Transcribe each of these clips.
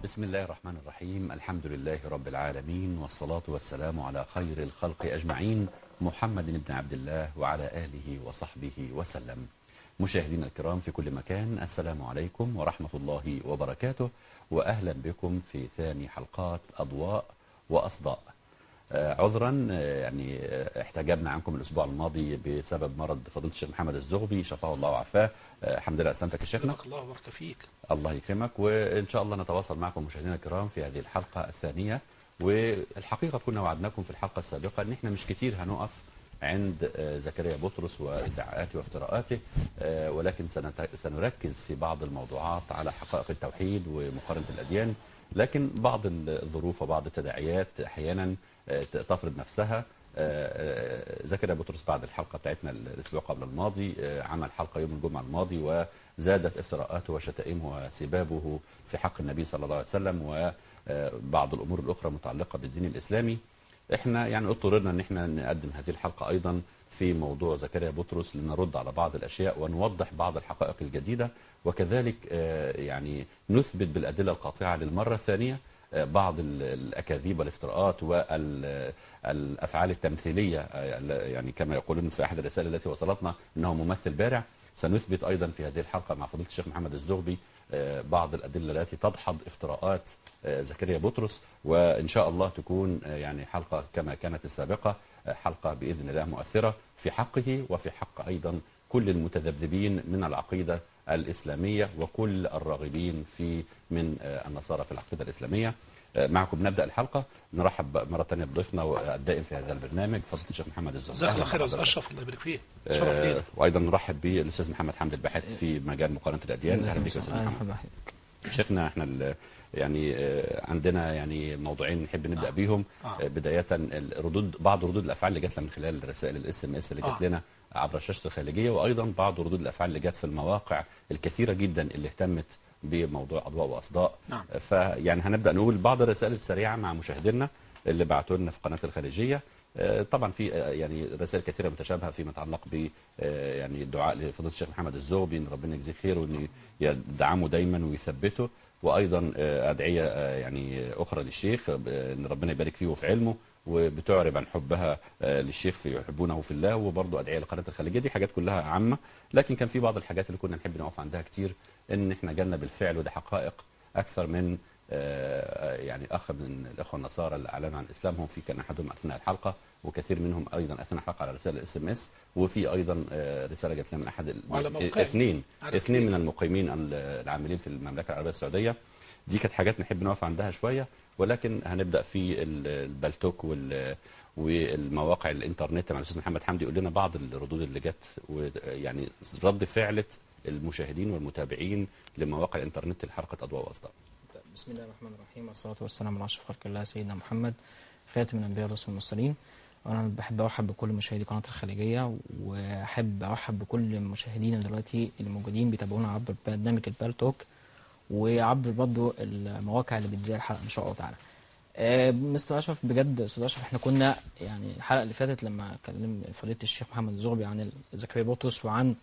بسم الله الرحمن الرحيم الحمد لله رب العالمين والصلاة والسلام على خير الخلق أجمعين محمد بن عبد الله وعلى آله وصحبه وسلم مشاهدينا الكرام في كل مكان السلام عليكم ورحمة الله وبركاته وأهلا بكم في ثاني حلقات أضواء وأصداء آه، عذرا آه، يعني آه، احتجبنا عنكم الاسبوع الماضي بسبب مرض فضيله الشيخ محمد الزغبي شفاه الله وعافاه آه، الحمد لله اسلمتك يا شيخنا بارك الله وبارك فيك الله يكرمك وان شاء الله نتواصل معكم مشاهدينا الكرام في هذه الحلقه الثانيه والحقيقه كنا وعدناكم في الحلقه السابقه ان احنا مش كتير هنقف عند آه، زكريا بطرس وادعاءاته وافتراءاته آه، ولكن سنت- سنركز في بعض الموضوعات على حقائق التوحيد ومقارنه الاديان لكن بعض الظروف وبعض التداعيات احيانا آه، تفرض نفسها آه، آه، زكريا بطرس بعد الحلقه بتاعتنا الاسبوع قبل الماضي آه، عمل حلقه يوم الجمعه الماضي وزادت افتراءاته وشتائمه وسبابه في حق النبي صلى الله عليه وسلم وبعض الامور الاخرى متعلقه بالدين الاسلامي احنا يعني اضطررنا ان احنا نقدم هذه الحلقه ايضا في موضوع زكريا بطرس لنرد على بعض الاشياء ونوضح بعض الحقائق الجديده وكذلك آه، يعني نثبت بالادله القاطعه للمره الثانيه آه، بعض ال- الاكاذيب والافتراءات والافعال التمثيليه آه، يعني كما يقولون في احد الرسائل التي وصلتنا انه ممثل بارع سنثبت ايضا في هذه الحلقه مع فضيله الشيخ محمد الزغبي آه، بعض الادله التي تدحض افتراءات آه، زكريا بطرس وان شاء الله تكون آه، يعني حلقه كما كانت السابقه آه، حلقه باذن الله مؤثره في حقه وفي حق ايضا كل المتذبذبين من العقيده الاسلاميه وكل الراغبين في من آه، النصارى في العقيده الاسلاميه آه، معكم نبدا الحلقه نرحب مره ثانيه بضيفنا والدائم في هذا البرنامج فضيله الشيخ محمد الزهري جزاك أهلاً الله خير يا استاذ بحضرتك. اشرف الله يبارك فيك شرف آه، لينا وايضا نرحب بالاستاذ محمد حمد الباحث في مجال مقارنه الاديان اهلا بك يا استاذ محمد شيخنا احنا ال- يعني آه، عندنا يعني موضوعين نحب نبدا بيهم آه. آه، بدايه الردود بعض ردود الافعال اللي جات لنا من خلال رسائل الاس ام اس اللي جات آه. لنا عبر الشاشه الخارجيه وايضا بعض ردود الافعال اللي جات في المواقع الكثيره جدا اللي اهتمت بموضوع اضواء واصداء نعم. فيعني هنبدا نقول بعض الرسائل السريعه مع مشاهدينا اللي بعتوا لنا في قناه الخارجيه آه، طبعا في آه، يعني رسائل كثيره متشابهه فيما يتعلق ب آه، يعني الدعاء لفضيله الشيخ محمد الزغبي ان ربنا يجزيه خير وان يدعمه دايما ويثبته وايضا آه، ادعيه آه، يعني اخرى للشيخ آه، ان ربنا يبارك فيه وفي علمه وبتعرب عن حبها آه، للشيخ في يحبونه في الله وبرضه ادعيه لقناه الخليجيه دي حاجات كلها عامه لكن كان في بعض الحاجات اللي كنا نحب نقف عندها كتير ان احنا جالنا بالفعل وده حقائق اكثر من آه، يعني اخ من الاخوه النصارى اللي اعلنوا عن اسلامهم في كان احدهم اثناء الحلقه وكثير منهم ايضا اثناء الحلقه على رسائل اس ام اس وفي ايضا آه، رساله جات لنا من احد ال- وعلى موقعي. اثنين على اثنين اثنين. من المقيمين ال- العاملين في المملكه العربيه السعوديه دي كانت حاجات نحب نقف عندها شويه ولكن هنبدا في ال- البلتوك وال والمواقع الانترنت مع الاستاذ محمد حمدي يقول لنا بعض الردود اللي جت ويعني رد فعله المشاهدين والمتابعين لمواقع الانترنت لحلقه اضواء واصداء بسم الله الرحمن الرحيم والصلاة والسلام على أشرف خلق الله سيدنا محمد خاتم الأنبياء والرسل والمرسلين وأنا بحب أرحب بكل مشاهدي قناة الخليجية وأحب أرحب بكل مشاهدينا دلوقتي اللي موجودين بيتابعونا عبر برنامج البالتوك وعبر برضه المواقع اللي بتذيع الحلقة إن شاء الله تعالى. آه، مستر أشرف بجد أستاذ أشرف إحنا كنا يعني الحلقة اللي فاتت لما كلم فضيلة الشيخ محمد الزغبي عن زكريا بطرس وعن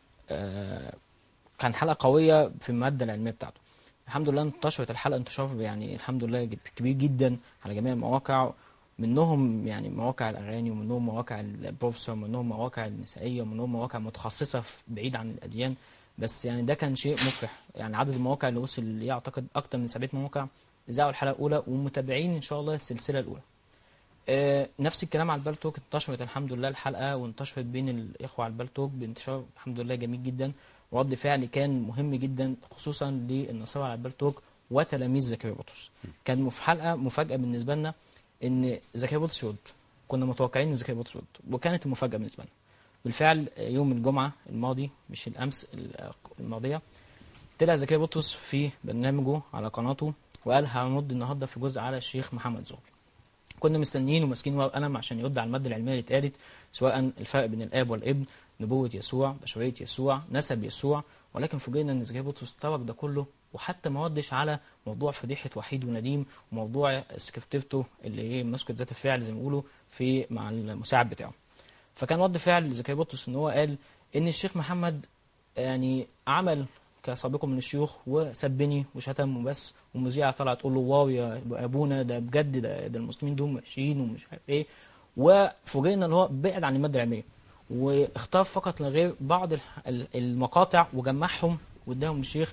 آه، كان حلقة قوية في المادة العلمية بتاعته. الحمد لله انتشرت الحلقه انتشار يعني الحمد لله جد- كبير جدا على جميع المواقع منهم يعني مواقع الاغاني ومنهم مواقع البوفسر ومنهم مواقع النسائيه ومنهم مواقع متخصصه في- بعيد عن الاديان بس يعني ده كان شيء مفرح يعني عدد المواقع اللي وصل ليه اعتقد اكتر من 700 موقع اذاعوا الحلقه الاولى ومتابعين ان شاء الله السلسله الاولى آه، نفس الكلام على البالتوك انتشرت الحمد لله الحلقه وانتشرت بين الاخوه على البالتوك بانتشار الحمد لله جميل جدا ورد فعل كان مهم جدا خصوصا للنصارى على البالتوك وتلاميذ زكريا بطرس كان في حلقه مفاجاه بالنسبه لنا ان زكريا بطرس يرد كنا متوقعين ان زكريا بطرس يرد وكانت المفاجاه بالنسبه لنا بالفعل آه، يوم الجمعه الماضي مش الامس ال- الماضيه طلع زكريا بطرس في برنامجه على قناته وقال هنرد النهارده في جزء على الشيخ محمد زغبي كنا مستنيين وماسكين ورقه وقلم عشان يرد على الماده العلميه اللي اتقالت سواء الفرق بين الاب والابن نبوه يسوع بشريه يسوع نسب يسوع ولكن فوجئنا ان زكريا بطرس ترك ده كله وحتى ما ردش على موضوع فضيحه وحيد ونديم وموضوع سكرتيرته اللي هي مسكت ذات الفعل زي ما بيقولوا في مع المساعد بتاعه فكان رد فعل زكريا بطرس ان هو قال ان الشيخ محمد يعني عمل كسابقه من الشيوخ وسبني وشتم وبس والمذيعه طلعت تقول له واو يا ابونا ده بجد ده, ده المسلمين دول ماشيين ومش عارف ايه وفوجئنا ان هو بعد عن الماده العلميه واختار فقط لا غير بعض الح- ال- المقاطع وجمعهم واداهم للشيخ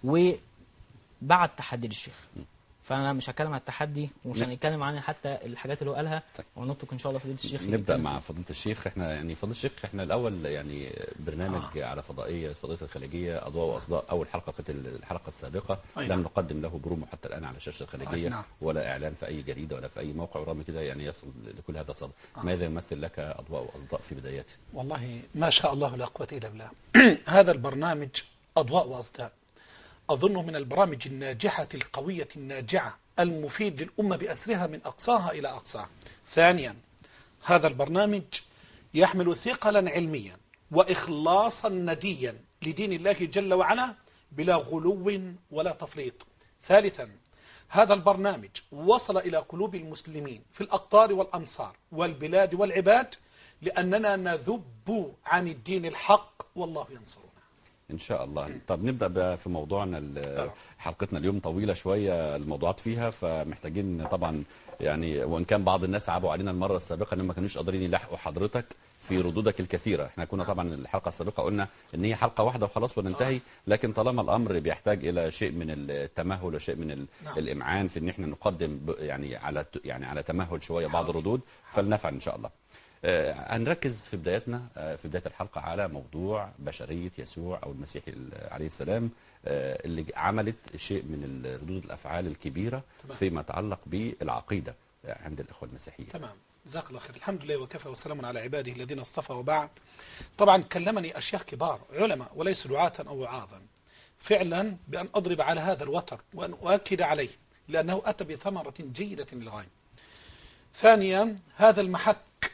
وبعت تحدي للشيخ فانا مش هتكلم عن التحدي ومش نعم. هنتكلم عن حتى الحاجات اللي هو قالها طيب. ونترك ان شاء الله فضيله الشيخ نبدا يتكلم مع فضيله الشيخ احنا يعني فضيله الشيخ احنا الاول يعني برنامج آه. على فضائيه فضيله الخليجيه اضواء واصداء اول حلقه كانت الحلقه السابقه أي لم نعم. نقدم له برومو حتى الان على شاشه الخليجيه أي نعم. ولا اعلان في اي جريده ولا في اي موقع ورغم كده يعني يصل لكل هذا الصدى ماذا يمثل لك اضواء واصداء في بداياته والله ما شاء الله لا قوة إلا بالله هذا البرنامج أضواء وأصداء أظنه من البرامج الناجحة القوية الناجعة المفيد للأمة بأسرها من أقصاها إلى أقصاها ثانيا هذا البرنامج يحمل ثقلا علميا وإخلاصا نديا لدين الله جل وعلا بلا غلو ولا تفريط ثالثا هذا البرنامج وصل إلى قلوب المسلمين في الأقطار والأمصار والبلاد والعباد لأننا نذب عن الدين الحق والله ينصرنا ان شاء الله طب نبدا بقى في موضوعنا ال- حلقتنا اليوم طويله شويه الموضوعات فيها فمحتاجين طبعا يعني وان كان بعض الناس عابوا علينا المره السابقه ان ما كانوش قادرين يلاحقوا حضرتك في ردودك الكثيره احنا كنا طبعا الحلقه السابقه قلنا ان هي حلقه واحده وخلاص وننتهي لكن طالما الامر بيحتاج الى شيء من التمهل وشيء من ال- نعم. الامعان في ان احنا نقدم ب- يعني على ت- يعني على تمهل شويه بعض الردود فلنفعل ان شاء الله آه، هنركز في بدايتنا آه، في بدايه الحلقه على موضوع بشريه يسوع او المسيح ال- عليه السلام آه، اللي عملت شيء من ال- ردود الافعال الكبيره تمام. فيما يتعلق بالعقيده آه، عند الاخوه المسيحيين. تمام جزاك الله خير الحمد لله وكفى وسلام على عباده الذين اصطفى وبعد طبعا كلمني أشياخ كبار علماء وليسوا دعاة أو وعاظا فعلا بأن أضرب على هذا الوتر وأن أؤكد عليه لأنه أتى بثمرة جيدة للغاية ثانيا هذا المحك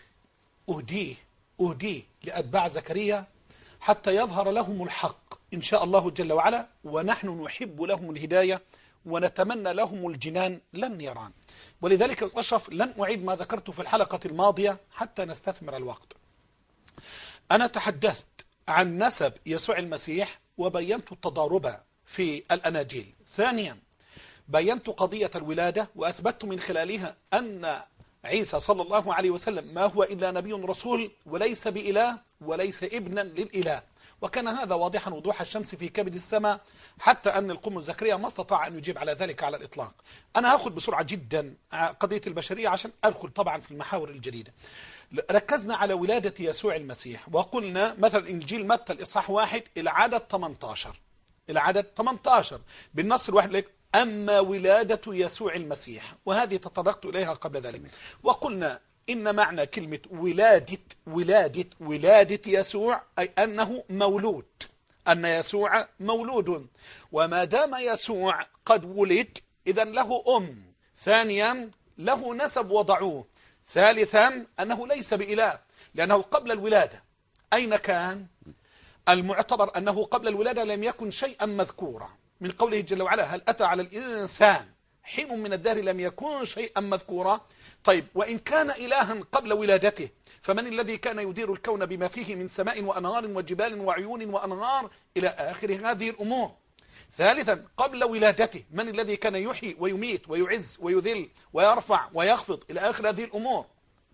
أهديه أهديه لأتباع زكريا حتى يظهر لهم الحق إن شاء الله جل وعلا ونحن نحب لهم الهداية ونتمنى لهم الجنان لا النيران ولذلك يا أستاذ أشرف لن أعيد ما ذكرت في الحلقة الماضية حتى نستثمر الوقت أنا تحدثت عن نسب يسوع المسيح وبينت التضارب في الأناجيل ثانيا بينت قضية الولادة وأثبتت من خلالها أن عيسى صلى الله عليه وسلم ما هو إلا نبي رسول وليس بإله وليس ابنا للإله وكان هذا واضحا وضوح الشمس في كبد السماء حتى أن القم زكريا ما استطاع أن يجيب على ذلك على الإطلاق أنا هاخذ بسرعة جدا قضية البشرية عشان أدخل طبعا في المحاور الجديدة ركزنا على ولادة يسوع المسيح وقلنا مثلا إنجيل متى الإصحاح واحد العدد 18 العدد 18 بالنص الواحد لك أما ولادة يسوع المسيح وهذه تطرقت إليها قبل ذلك وقلنا إن معنى كلمة ولادة ولادة ولادة يسوع أي أنه مولود أن يسوع مولود وما دام يسوع قد ولد إذا له أم ثانيا له نسب وضعوه ثالثا أنه ليس بإله لأنه قبل الولادة أين كان المعتبر أنه قبل الولادة لم يكن شيئا مذكورا من قوله جل وعلا هل أتى على الإنسان حين من الدهر لم يكن شيئا مذكورا طيب وإن كان إلها قبل ولادته فمن الذي كان يدير الكون بما فيه من سماء وأنهار وجبال وعيون وأنهار إلى آخر هذه الأمور ثالثا قبل ولادته من الذي كان يحيي ويميت ويعز ويذل ويرفع ويخفض إلى آخر هذه الأمور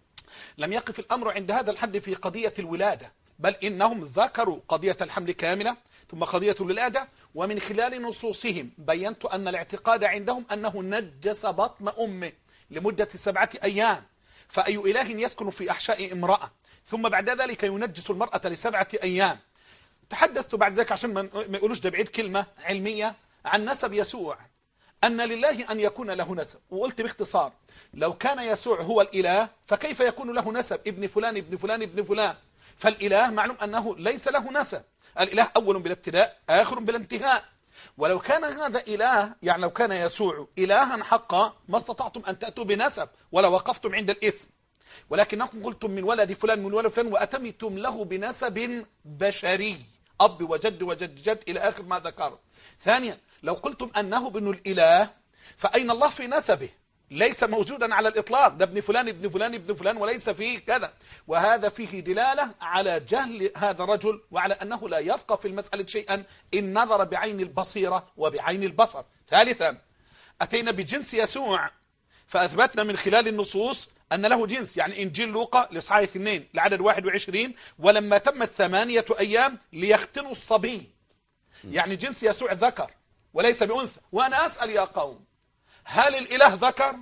لم يقف الأمر عند هذا الحد في قضية الولادة بل إنهم ذكروا قضية الحمل كاملة ثم قضية الولادة ومن خلال نصوصهم بينت أن الاعتقاد عندهم أنه نجس بطن أمه لمدة سبعة أيام فأي إله يسكن في أحشاء امرأة ثم بعد ذلك ينجس المرأة لسبعة أيام تحدثت بعد ذلك عشان ما ما يقولوش ده بعيد كلمة علمية عن نسب يسوع أن لله أن يكون له نسب وقلت باختصار لو كان يسوع هو الإله فكيف يكون له نسب ابن فلان ابن فلان ابن فلان فالإله معلوم أنه ليس له نسب الإله أول بلا ابتداء آخر بلا انتهاء ولو كان هذا إله يعني لو كان يسوع إلها حقا ما استطعتم أن تأتوا بنسب ولا وقفتم عند الاسم ولكنكم قلتم من ولد فلان من ولد فلان وأتمتم له بنسب بشري أب وجد وجد جد إلى آخر ما ذكرت ثانيا لو قلتم أنه ابن الإله فأين الله في نسبه ليس موجودا على الإطلاق ده ابن فلان ابن فلان ابن فلان وليس فيه كذا وهذا فيه دلالة على جهل هذا الرجل وعلى أنه لا يفقه في المسألة شيئا إن نظر بعين البصيرة وبعين البصر ثالثا أتينا بجنس يسوع فأثبتنا من خلال النصوص أن له جنس يعني إنجيل لوقا لإصحاح اثنين لعدد 21 ولما تمت ثمانية أيام ليختنوا الصبي يعني جنس يسوع ذكر وليس بأنثى وأنا أسأل يا قوم هل الإله ذكر؟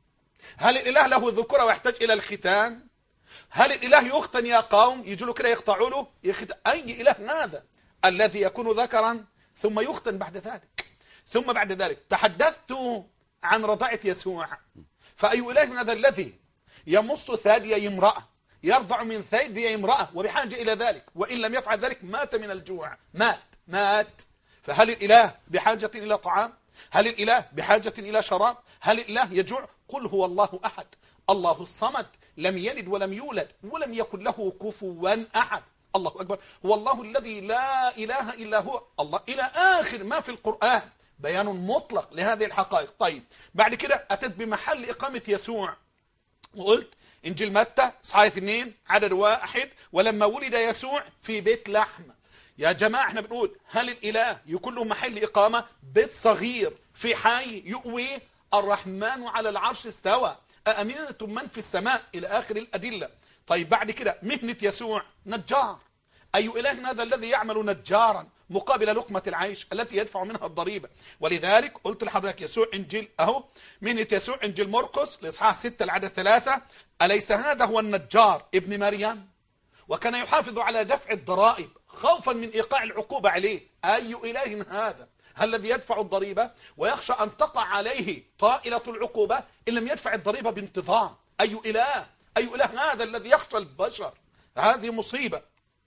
هل الإله له ذكورة ويحتاج إلى الختان؟ هل الإله يختن يا قوم؟ يجوا له كده يقطعوا له يخت... أي إله هذا؟ الذي يكون ذكرا ثم يختن بعد ذلك ثم بعد ذلك تحدثت عن رضاعة يسوع فأي إله هذا الذي يمص ثدي امرأة يرضع من ثدي امرأة وبحاجة إلى ذلك وإن لم يفعل ذلك مات من الجوع مات مات فهل الإله بحاجة إلى طعام هل الإله بحاجة إلى شراب هل الإله يجوع قل هو الله أحد الله الصمد لم يلد ولم يولد ولم يكن له كفوا أحد الله أكبر هو الله الذي لا إله إلا هو الله إلى آخر ما في القرآن بيان مطلق لهذه الحقائق طيب بعد كده أتت بمحل إقامة يسوع وقلت إنجيل متى صحاح اثنين عدد واحد ولما ولد يسوع في بيت لحم يا جماعة احنا بنقول هل الإله يكون له محل إقامة بيت صغير في حي يؤوي الرحمن على العرش استوى أأمنتم من في السماء إلى آخر الأدلة طيب بعد كده مهنة يسوع نجار أي إله هذا الذي يعمل نجارا مقابل لقمة العيش التي يدفع منها الضريبة ولذلك قلت لحضرتك يسوع إنجيل أهو مهنة يسوع إنجيل مرقس لإصحاح 6 العدد ثلاثة أليس هذا هو النجار ابن مريم وكان يحافظ على دفع الضرائب خوفا من إيقاع العقوبة عليه أي إله هذا هل الذي يدفع الضريبة ويخشى أن تقع عليه طائلة العقوبة إن لم يدفع الضريبة بانتظام أي إله أي إله هذا الذي يخشى البشر هذه مصيبة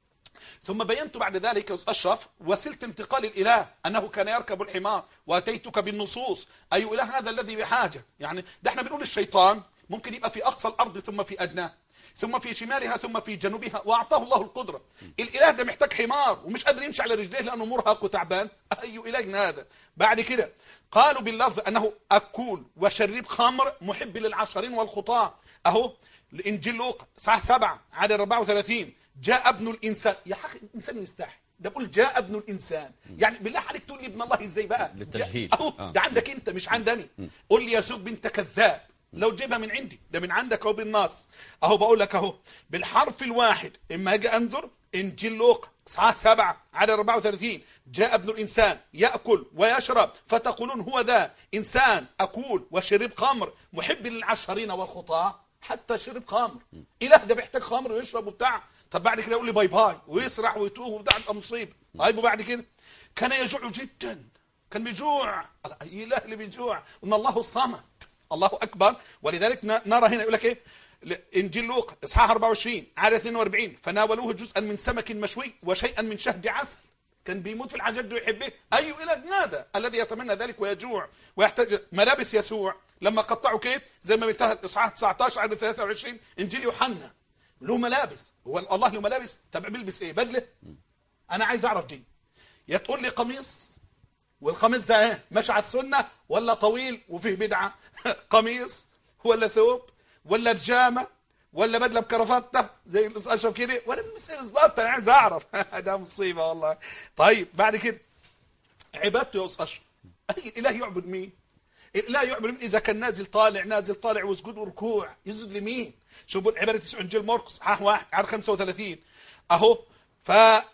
ثم بينت بعد ذلك يا أستاذ أشرف وسيلة انتقال الإله أنه كان يركب الحمار وأتيتك بالنصوص أي إله هذا الذي بحاجة يعني ده احنا بنقول الشيطان ممكن يبقى في أقصى الأرض ثم في أدناه ثم في شمالها ثم في جنوبها واعطاه الله القدره الاله ده محتاج حمار ومش قادر يمشي على رجليه لانه مرهق وتعبان اي اله هذا بعد كده قالوا باللفظ انه اكول وشريب خمر محب للعشرين والخطاه اهو الانجيل لوقا صح سبعة عدد 34 جاء ابن الانسان يا اخي الانسان يستحي ده بقول جاء ابن الانسان يعني بالله عليك تقول لي ابن الله ازاي بقى للتجهيل. جاء- اهو آه. ده عندك انت مش عندني قول لي يا زوج بنت كذاب لو جيبها من عندي ده من عندك اهو بالنص اهو بقول لك اهو بالحرف الواحد اما اجي انظر انجيل لوقا صحاح سبعة عدد 34 جاء ابن الانسان ياكل ويشرب فتقولون هو ذا انسان اكول وشرب خمر محب للعشرين والخطاه حتى شرب خمر اله ده بيحتاج خمر ويشرب وبتاع طب بعد كده يقول لي باي باي ويسرح ويتوه وبتاع تبقى مصيبه طيب وبعد كده كان يجوع جدا كان بيجوع اله اللي بيجوع ان الله الصمد الله اكبر ولذلك ن- نرى هنا يقول لك ايه ل- انجيل لوقا اصحاح 24 عدد 42 فناولوه جزءا من سمك مشوي وشيئا من شهد عسل كان بيموت في الحاجات دي ويحبه اي اله هذا الذي يتمنى ذلك ويجوع ويحتاج ملابس يسوع لما قطعوا كيف زي ما بينتهى الاصحاح 19 عدد 23 انجيل يوحنا له ملابس هو الله له ملابس طب بيلبس ايه بدله انا عايز اعرف دي يا تقول لي قميص والقميص ده ايه ماشي على السنه ولا طويل وفيه بدعه قميص ولا ثوب ولا بيجامه ولا بدله بكرافته زي الاستاذ اشرف كده ولا بيلبس ايه بالظبط انا عايز اعرف ده مصيبه والله طيب بعد كده عبادته يا استاذ اشرف اي اله يعبد مين لا يعبد مين اذا كان نازل طالع نازل طالع وسجود وركوع يسجد لمين شوفوا عباده يسوع انجيل مرقس صحاح واحد على 35 اهو ف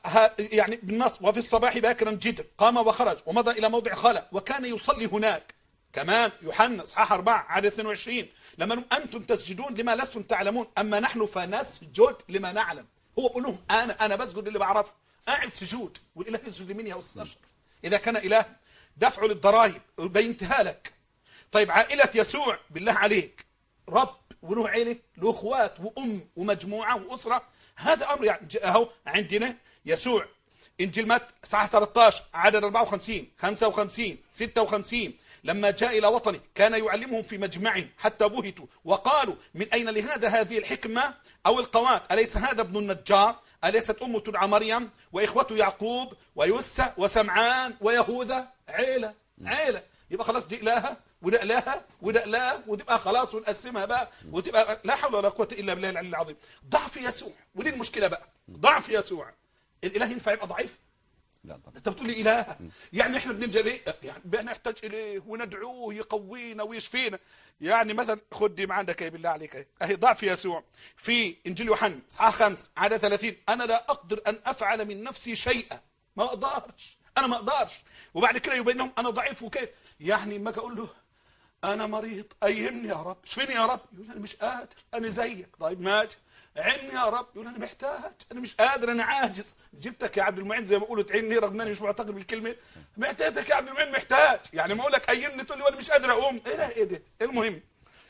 يعني بالنص وفي الصباح باكرا جدا قام وخرج ومضى الى موضع خلا وكان يصلي هناك كمان يوحنا اصحاح 4 عدد 22 لما نقول انتم تسجدون لما لستم تعلمون اما نحن فنسجد لما نعلم هو بيقول لهم انا انا بسجد اللي بعرفه قاعد سجود والاله يسجد لمين يا استاذ اشرف اذا كان اله دفع للضرائب بينتهى لك طيب عائله يسوع بالله عليك رب وله عيله له اخوات وام ومجموعه واسره هذا امر يعني ج- اهو عندنا يسوع انجيل متى صحاح 13 عدد 54 55 56 لما جاء الى وطنه كان يعلمهم في مجمعهم حتى بهتوا وقالوا من اين لهذا هذه الحكمه او القوات اليس هذا ابن النجار اليست امه تدعى مريم واخوته يعقوب ويسى وسمعان ويهوذا عيله عيله يبقى خلاص دي الهه وده اله وده اله وتبقى خلاص ونقسمها بقى وتبقى لا حول ولا قوه الا بالله العلي العظيم ضعف يسوع ودي المشكله بقى ضعف يسوع الاله ينفع يبقى ضعيف لا طبعا انت بتقول لي اله يعني احنا بنلجا ليه يعني بنحتاج اليه وندعوه يقوينا ويشفينا يعني مثلا خد دي معانا كي بالله عليك اهي اهي ضعف يسوع في انجيل يوحنا اصحاح 5 عدد 30 انا لا اقدر ان افعل من نفسي شيئا ما اقدرش انا ما اقدرش وبعد كده يبين لهم انا ضعيف وكده يعني اما اجي اقول له انا مريض ايمني يا رب اشفيني يا رب يقول انا مش قادر انا زيك طيب ماشي عيني يا رب يقول انا محتاج انا مش قادر انا عاجز جبتك يا عبد المعين زي ما بيقولوا تعيني رغم اني مش معتقد بالكلمه محتاجك يا عبد المعين محتاج يعني ما اقول لك ايمني تقول لي وانا مش قادر اقوم ايه ده ايه ده المهم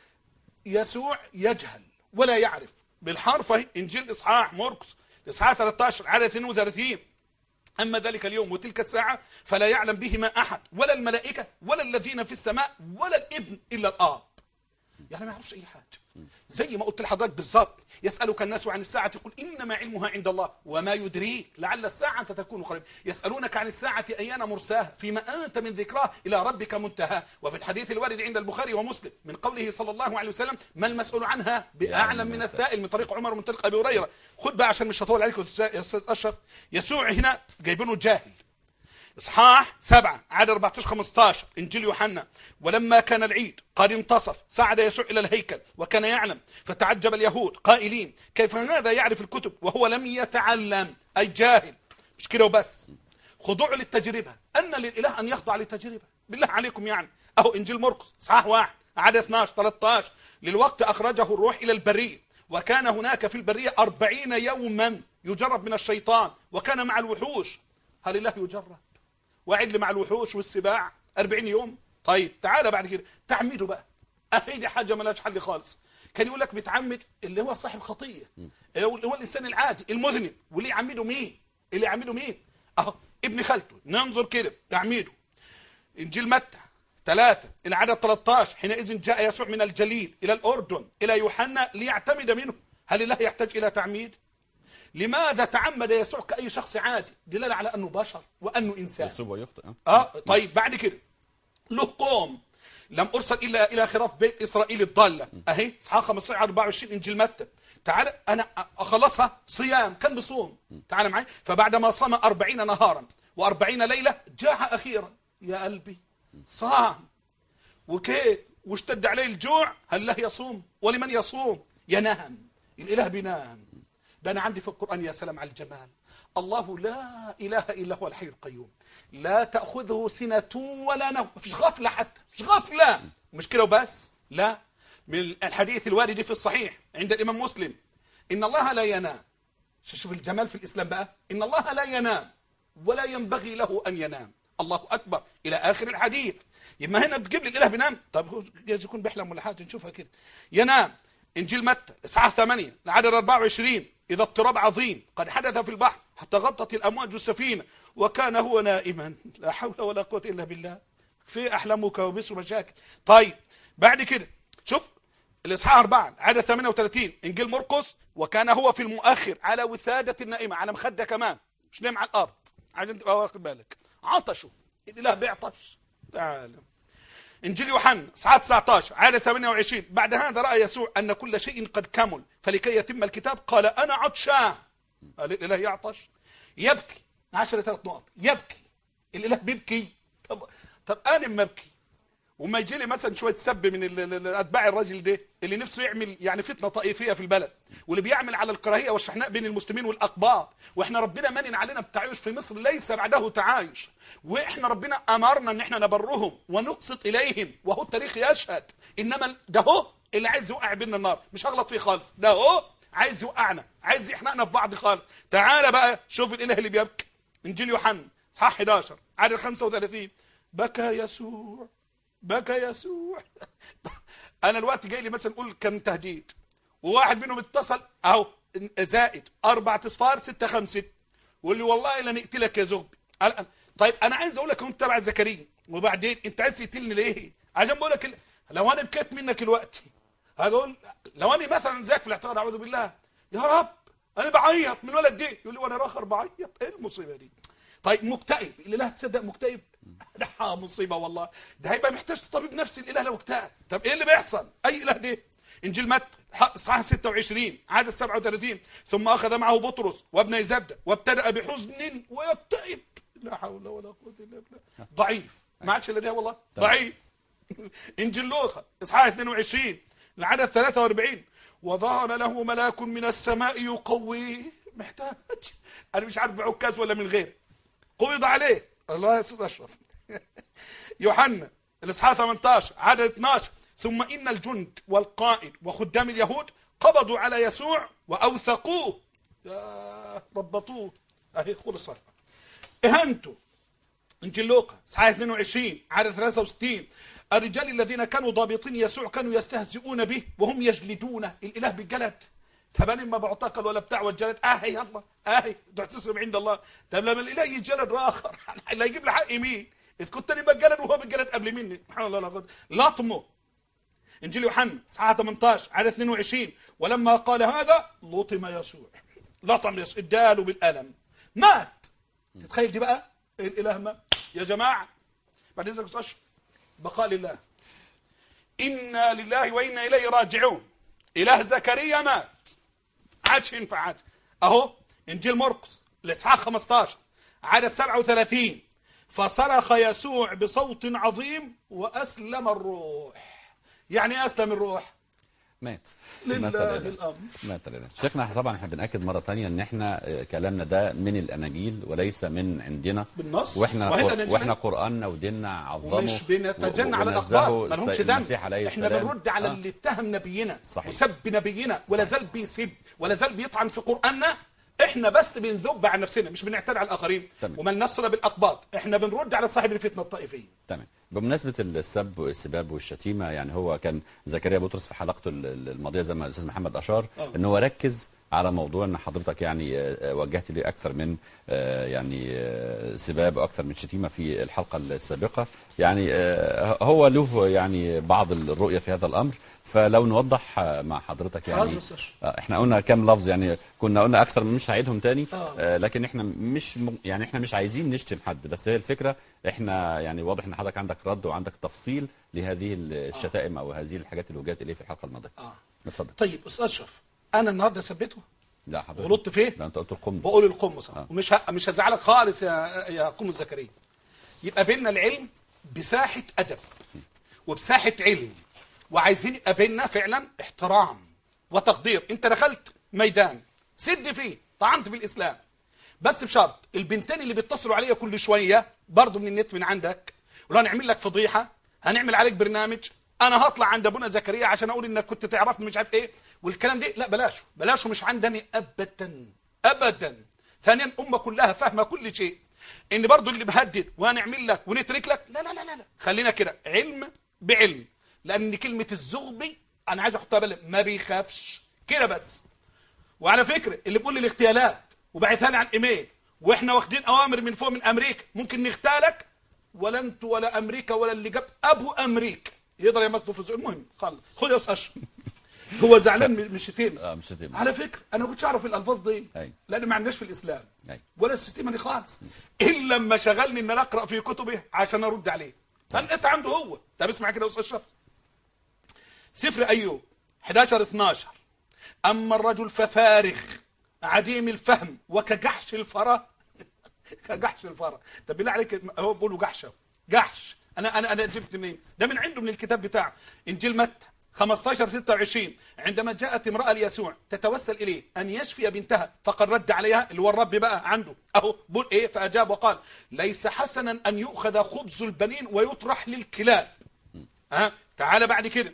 يسوع يجهل ولا يعرف بالحرف اهي انجيل اصحاح مرقس اصحاح 13 عدد 32 أما ذلك اليوم وتلك الساعة فلا يعلم بهما أحد ولا الملائكة ولا الذين في السماء ولا الابن إلا الآب يعني ما يعرفش أي حاجة زي ما قلت لحضرتك بالظبط يسألك الناس عن الساعة يقول إنما علمها عند الله وما يدريك لعل الساعة تكون قريبة يسألونك عن الساعة أيان مرساها فيما أنت من ذكراه إلى ربك منتهى وفي الحديث الوارد عند البخاري ومسلم من قوله صلى الله عليه وسلم ما المسؤول عنها بأعلم من السائل من طريق عمر ومن طريق أبي هريرة خد بقى عشان مش هطول عليك يا أستاذ أشرف يسوع هنا جايبينه جاهل اصحاح سبعة عدد 14 15 انجيل يوحنا ولما كان العيد قد انتصف صعد يسوع الى الهيكل وكان يعلم فتعجب اليهود قائلين كيف هذا يعرف الكتب وهو لم يتعلم اي جاهل مش كده وبس خضوع للتجربه ان للاله ان يخضع للتجربه بالله عليكم يعني اهو انجيل مرقس اصحاح واحد عدد 12 13 للوقت اخرجه الروح الى البريه وكان هناك في البريه أربعين يوما يجرب من الشيطان وكان مع الوحوش هل الله يجرب وعد لي مع الوحوش والسباع 40 يوم طيب تعالى بعد كده تعمده بقى اهي دي حاجه مالهاش حل خالص كان يقول لك بتعمد اللي هو صاحب خطيه اللي هو اللي هو الانسان العادي المذنب واللي يعمده مين اللي يعمده مين اهو ابن خالته ننظر كده تعميده انجيل متى ثلاثة العدد 13 حينئذ جاء يسوع من الجليل إلى الأردن إلى يوحنا ليعتمد منه هل الله يحتاج إلى تعميد لماذا تعمد يسوع كأي شخص عادي دلالة على أنه بشر وأنه إنسان يصيب ويخطئ أه؟ اه طيب بعد كده له قوم لم ارسل الا الى خراف بيت اسرائيل الضاله اهي اصحاح 15 24 انجيل متى تعال انا اخلصها صيام كان بصوم تعال معي فبعدما صام 40 نهارا و40 ليله جاع اخيرا يا قلبي صام وكيف واشتد عليه الجوع هل له يصوم ولمن يصوم ينام الاله بينام ده انا عندي في القران يا سلام على الجمال الله لا اله الا هو الحي القيوم لا تاخذه سنه ولا نوم مفيش غفله حتى مفيش غفله مش كده وبس لا من الحديث الوارد في الصحيح عند الامام مسلم ان الله لا ينام شوف الجمال في الاسلام بقى ان الله لا ينام ولا ينبغي له ان ينام الله اكبر الى اخر الحديث يبقى هنا بتجيب لي الاله بينام طب هو جايز يكون بيحلم ولا حاجه نشوفها كده ينام انجيل متى اصحاح 8 العدد 24 اذا اضطراب عظيم قد حدث في البحر حتى غطت الامواج السفينه وكان هو نائما لا حول ولا قوه الا بالله في احلام وكوابيس ومشاكل طيب بعد كده شوف الاصحاح 4 عدد 38 انجيل مرقس وكان هو في المؤخر على وساده النائمه على مخده كمان مش نايم على الارض عشان تبقى واخد بالك عطشوا الاله بيعطش تعال انجيل يوحنا اصحاح 19 عدد 28 بعد هذا راى يسوع ان كل شيء قد كمل فلكي يتم الكتاب قال انا عطشان قال الاله يعطش يبكي عشرة ثلاث نقط يبكي الاله بيبكي طب طب انا ما ابكي وما يجي لي مثلا شويه سب من ال- ال- ال- اتباع الراجل ده اللي نفسه يعمل يعني فتنه طائفيه في البلد واللي بيعمل على الكراهيه والشحناء بين المسلمين والاقباط واحنا ربنا منن علينا بالتعايش في مصر ليس بعده تعايش واحنا ربنا امرنا ان احنا نبرهم ونقسط اليهم وهو التاريخ يشهد انما ده هو اللي عايز يوقع بينا النار مش هغلط فيه خالص ده هو عايز يوقعنا عايز يحرقنا في بعض خالص تعالى بقى شوف الاله اللي بيبكي انجيل يوحنا اصحاح 11 عدد 35 بكى يسوع بكى يسوع انا الوقت جاي لي مثلا نقول كم تهديد وواحد منهم اتصل اهو زائد اربع اصفار ستة خمسة واللي والله لا نقتلك يا زغبي قال- طيب انا عايز اقول لك انت تبع زكريا وبعدين انت عايز تقتلني ليه عشان بقول لك ال- لو انا بكيت منك الوقت هقول لو انا مثلا زيك في الاعتراض اعوذ بالله يا رب انا بعيط من ولد دي يقول لي وانا راخر بعيط ايه المصيبه دي طيب مكتئب اللي لا تصدق مكتئب ده مصيبه والله ده هيبقى محتاج طبيب نفسي الاله لو اكتئب طب ايه اللي بيحصل اي اله ده انجيل متى ح- اصحاح 26 عدد 37 ثم اخذ معه بطرس وابن زبده وابتدا بحزن ويكتئب لا حول ولا قوه الا بالله ضعيف ما عادش الا ده والله ضعيف انجيل لوقا اصحاح 22 العدد 43 وظهر له ملاك من السماء يقويه محتاج انا مش عارف بعكاز ولا من غير قبض عليه الله يا استاذ اشرف يوحنا الاصحاح 18 عدد 12 ثم ان الجند والقائد وخدام اليهود قبضوا على يسوع واوثقوه يا ربطوه اهي خلص اهانته انجيل لوقا اصحاح 22 عدد 63 الرجال الذين كانوا ضابطين يسوع كانوا يستهزئون به وهم يجلدونه الاله بالجلد طب انا ما بعتقل ولا بتاع والجلد اه يلا اه تحتسب عند الله طب لما الاله يجلد اخر لا يجيب لي حق مين اذ كنت انا بتجلد وهو بيتجلد قبل مني سبحان الله لا قوة. لطمه انجيل يوحنا اصحاح 18 عدد 22 ولما قال هذا لطم يسوع لطم يسوع اداله بالالم مات تتخيل دي بقى الاله ما يا جماعه بعد اذنك استاذ أشرف. بقاء لله انا لله وانا اليه راجعون اله زكريا مات عادش ينفع عاد اهو انجيل مرقس الاصحاح 15 عدد 37 فصرخ يسوع بصوت عظيم واسلم الروح يعني ايه اسلم الروح مات لله مات لله. الامر مات لله شيخنا طبعا احنا بناكد مره ثانيه ان احنا آه، كلامنا ده من الاناجيل وليس من عندنا بالنص واحنا وهي قر... الأناجيل. واحنا قراننا وديننا عظمه ومش بنتجنى و- على ونزهه الاخبار ما لهمش السيد ذنب المسيح عليه احنا السلام بنرد على آه. اللي اتهم نبينا صحيح. وسب نبينا ولا زال بيسب ولا زال بيطعن في قراننا احنا بس بنذب عن نفسنا مش بنعتدي على الاخرين تمام. ومن نصر بالاقباط احنا بنرد على صاحب الفتنه الطائفيه تمام بمناسبه السب والسباب والشتيمه يعني هو كان زكريا بطرس في حلقته ال- ال- الماضيه زي ما الاستاذ محمد اشار آه. ان هو ركز على موضوع ان حضرتك يعني آه، وجهت لي اكثر من آه، يعني آه، سباب واكثر من شتيمه في الحلقه السابقه يعني آه، هو له يعني بعض الرؤيه في هذا الامر فلو نوضح آه، مع حضرتك يعني حاضر أستاذ. آه، احنا قلنا كام لفظ يعني كنا قلنا اكثر من مش هعيدهم تاني آه. آه، لكن احنا مش م... يعني احنا مش عايزين نشتم حد بس هي الفكره احنا يعني واضح ان حضرتك عندك رد وعندك تفصيل لهذه الشتائم او هذه الحاجات اللي وجهت اليه في الحلقه الماضيه اه اتفضل طيب استاذ اشرف انا النهارده ثبته لا حضرتك غلطت فيه لا انت قلت القم بقول القمص آه. ومش ه... مش هزعلك خالص يا يا قمص زكريا يبقى بيننا العلم بساحه ادب وبساحه علم وعايزين يبقى بيننا فعلا احترام وتقدير انت دخلت ميدان سد فيه طعنت في الاسلام بس بشرط البنتين اللي بيتصلوا عليا كل شويه برضه من النت من عندك ولو هنعمل لك فضيحه هنعمل عليك برنامج انا هطلع عند ابونا زكريا عشان اقول انك كنت تعرفني مش عارف ايه والكلام ده لا بلاشه بلاشه مش عندني ابدا ابدا ثانيا امه كلها فاهمه كل شيء ان برضو اللي بهدد وهنعمل لك ونترك لك لا لا لا لا, لا. خلينا كده علم بعلم لان كلمه الزغبي انا عايز احطها بالي ما بيخافش كده بس وعلى فكره اللي بيقول لي الاغتيالات وبعتها لي على الايميل واحنا واخدين اوامر من فوق من امريكا ممكن نغتالك ولا انت ولا امريكا ولا اللي جاب ابو امريكا يقدر يمسكه في الزق المهم خلص خد يا استاذ اشرف هو زعلان من من الشتيمه اه مش شتيمه على فكره انا ما كنتش اعرف الالفاظ دي أي. لان ما عندناش في الاسلام أي. ولا الشتيمه دي خالص الا لما شغلني ان انا اقرا في كتبه عشان ارد عليه هلقيت عنده هو طب اسمع كده يا استاذ اشرف سفر ايوب 11 12 اما الرجل ففارغ عديم الفهم وكجحش الفرا كجحش الفرا طب بالله عليك هو بيقولوا جحشه جحش انا انا انا جبت منين ده من عنده من الكتاب بتاعه انجيل متى 15 26 عندما جاءت امراه ليسوع تتوسل اليه ان يشفي بنتها فقد رد عليها اللي هو الرب بقى عنده اهو بقول ايه فاجاب وقال ليس حسنا ان يؤخذ خبز البنين ويطرح للكلاب ها تعال بعد كده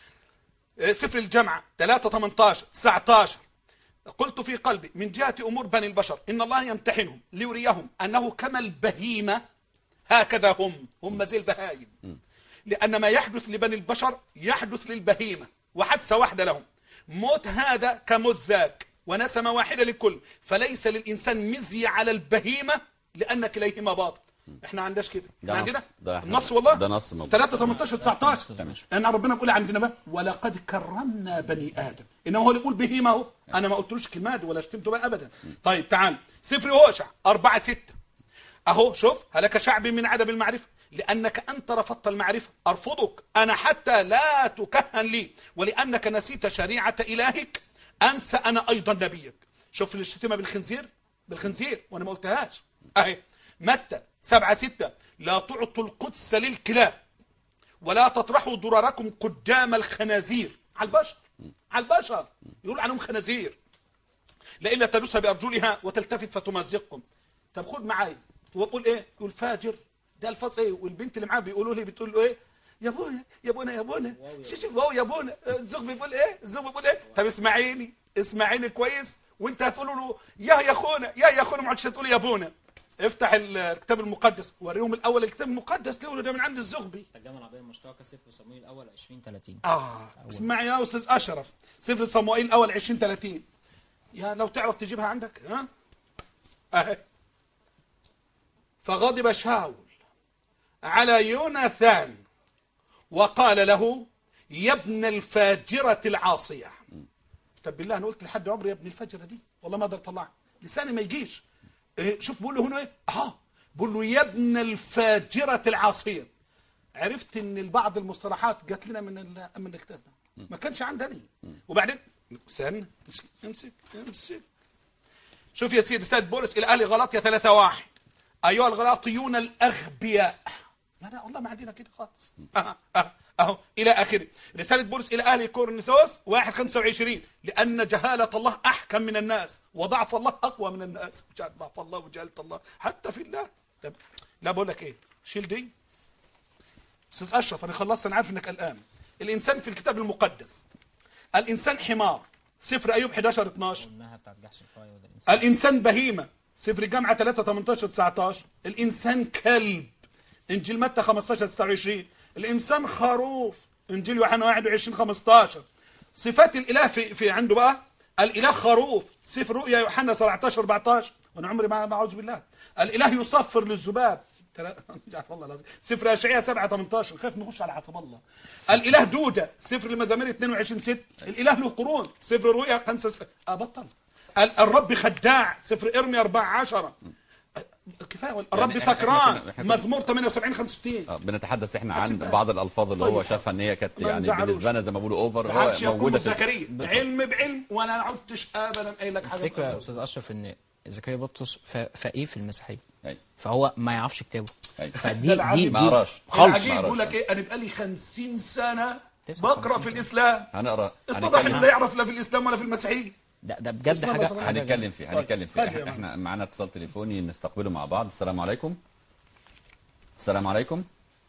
سفر الجامعة 3 18 19 قلت في قلبي من جهة أمور بني البشر إن الله يمتحنهم ليريهم أنه كما البهيمة هكذا هم هم زي البهايم لأن ما يحدث لبني البشر يحدث للبهيمة وحدثة واحدة لهم موت هذا كموت ذاك ونسمة واحدة للكل فليس للإنسان مزية على البهيمة لأن كليهما باطل احنا عندناش كده ده احنا نص. عندنا ده احنا- النص والله ده نص موجود. 3 18 19 تمام. لان ربنا بيقول عندنا بقى ولقد كرمنا بني ادم انما هو اللي بيقول بهيمه اهو انا ما قلتلوش كلمات ولا شتمته بقى ابدا طيب تعال سفر هوشع 4 6 اهو شوف هلك شعبي من عدم المعرفه لانك انت رفضت المعرفه ارفضك انا حتى لا تكهن لي ولانك نسيت شريعه الهك انسى انا ايضا نبيك شوف الشتيمه بالخنزير بالخنزير وانا ما قلتهاش اهي متى سبعة ستة لا تعطوا القدس للكلاب ولا تطرحوا ضرركم قدام الخنازير على البشر على البشر يقول عنهم خنازير لئلا تدوس بارجلها وتلتفت فتمزقكم طب خد معايا هو بيقول ايه يقول فاجر ده الفاظ ايه والبنت اللي معاه بيقولوا لي بتقول له ايه يا ابونا يا ابونا يا ابونا شوف واو يا ابونا الزوج بيقول ايه الزوج بيقول ايه طب اسمعيني اسمعيني كويس وانت هتقولوا له يا يا اخونا يا يا اخونا ما عادش تقول يا ابونا افتح الكتاب المقدس وريهم الاول الكتاب المقدس له ده من عند الزغبي الترجمه العربيه المشتركه سفر صمويل الاول 20 30 اه اسمع يا استاذ اشرف سفر صموئيل الاول 20 30 يا لو تعرف تجيبها عندك ها اهي فغضب شاول على يوناثان وقال له يا ابن الفاجرة العاصية طب بالله انا قلت لحد عمري يا ابن الفجرة دي والله ما اقدر اطلعها لساني ما يجيش إيه شوف بقول له هنا ايه اه بقول له يا ابن الفاجرة العاصية عرفت ان البعض المصطلحات جات لنا من ال- من كتابنا ما كانش عندنا وبعدين استنى امسك امسك امسك شوف يا سيدي سيد بولس الى اهل غلاطيا 3 واحد ايها الغلاطيون الاغبياء لا لا والله ما عندنا كده خالص أه أه اهو الى اخره رساله بولس الى اهل كورنثوس 1 25 لان جهاله الله احكم من الناس وضعف الله اقوى من الناس مش عارف ضعف الله وجهاله الله حتى في الله طب لا بقول لك ايه شيل دي استاذ اشرف انا خلصت انا عارف انك قلقان الانسان في الكتاب المقدس الانسان حمار سفر ايوب 11 12 قلناها بتاعت جحش الفاي وده الانسان الانسان بهيمه سفر الجامعه 3 18 19 الانسان كلب انجيل متى 15 26 الانسان خروف انجيل يوحنا 21 15 صفات الاله في في عنده بقى الاله خروف سفر رؤيا يوحنا 17 14 وانا عمري ما ما اعوذ بالله الاله يصفر للذباب ترى مش عارف والله العظيم سفر اشعياء 7 18 خايف نخش على حسب الله الاله دوده سفر المزامير 22 6 الاله له قرون سفر الرؤيا 5 ابطل ال- الرب خداع سفر ارميا 14 كفايه ولا- الرب يعني إحنا- سكران إحنا كنا- إحنا كنا- مزمور 78 65 آه، بنتحدث احنا عن بقى. بعض الالفاظ اللي هو طيب. شافها ان هي كانت ما يعني نزعلوش. بالنسبه لنا زي ما بيقولوا اوفر ساعات هو يقول موجوده في زكريا علم بعلم وانا ما عدتش ابدا قايل لك حاجه الفكره يا استاذ اشرف ان زكريا بطرس ف- فقيه في المسيحيه أيوة. فهو ما يعرفش كتابه أيوة. فدي ده دي العجيب. ما دي قراش. خالص العجيب ما بيقول أعرفش. لك ايه انا بقالي 50 سنه 59 بقرا في الاسلام هنقرا اتضح هنتكلم- انه لا يعرف لا في الاسلام ولا في المسيحيه ده ده بجد اسمع حاجه مثلاً. حاجه هنتكلم فيه طيب. هنتكلم فيه خلي يا إحنا- احنا معانا اتصال تليفوني نستقبله مع بعض السلام عليكم السلام عليكم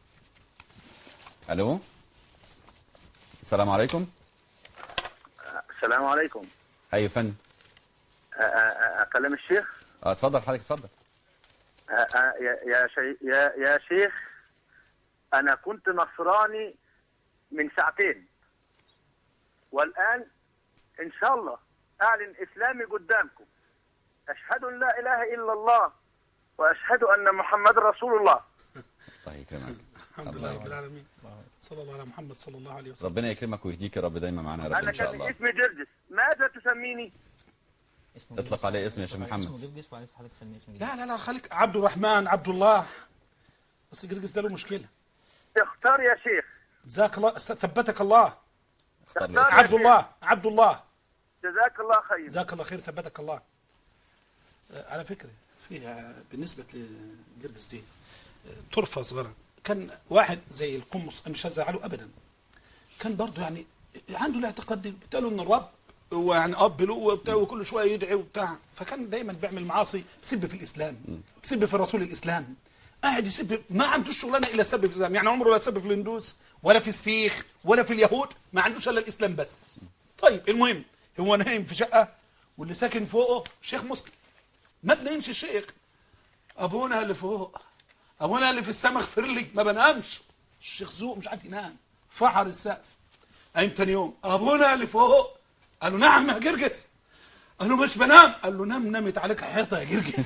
الو السلام عليكم السلام عليكم اي فن أ- أ- أ- اكلم الشيخ اه اتفضل حضرتك اتفضل أ- أ- يا يا شي يا يا شيخ انا كنت نصراني من ساعتين والان ان شاء الله اعلن اسلامي قدامكم اشهد ان لا اله الا الله واشهد ان محمد رسول الله الله يكرمك الحمد لله رب العالمين صلى الله على محمد صلى الله عليه وسلم ربنا يكرمك ويهديك يا رب دايما معانا يا رب انا ان شاء كان الله اسمي جرجس ماذا تسميني اسمه اطلق جرجس. عليه اسم يا شيخ محمد. اسمه جرجس وعايز حضرتك تسميه اسم جديد لا لا لا خليك عبد الرحمن عبد الله بس الجرجس ده له مشكله اختار يا شيخ جزاك الله ثبتك الله اختار له اسم. عبد الله عبد الله جزاك الله خير جزاك الله خير ثبتك الله آه، على فكرة فيها بالنسبة لجرجس دي آه، طرفة صغيرة كان واحد زي القمص أنا مش هزعله أبدا كان برضه يعني عنده الاعتقاد ده قالوا إن الرب هو يعني أب له وبتاع وكل شوية يدعي وبتاع فكان دايما بيعمل معاصي بيسب في الإسلام بيسب في رسول الإسلام قاعد يسب ما عندوش شغلانة إلا سب في الإسلام يعني عمره لا سب في الهندوس ولا في السيخ ولا في اليهود ما عندوش إلا الإسلام بس طيب المهم هو نايم في شقة واللي ساكن فوقه شيخ مسلم ما بنامش الشيخ ابونا اللي فوق ابونا اللي في السماء اغفر لي ما بنامش الشيخ زوق مش عارف ينام فحر السقف قايم تاني يوم ابونا اللي فوق قال له نعم يا جرجس قال له مش بنام قال له نام نمت عليك حيطه يا جرجس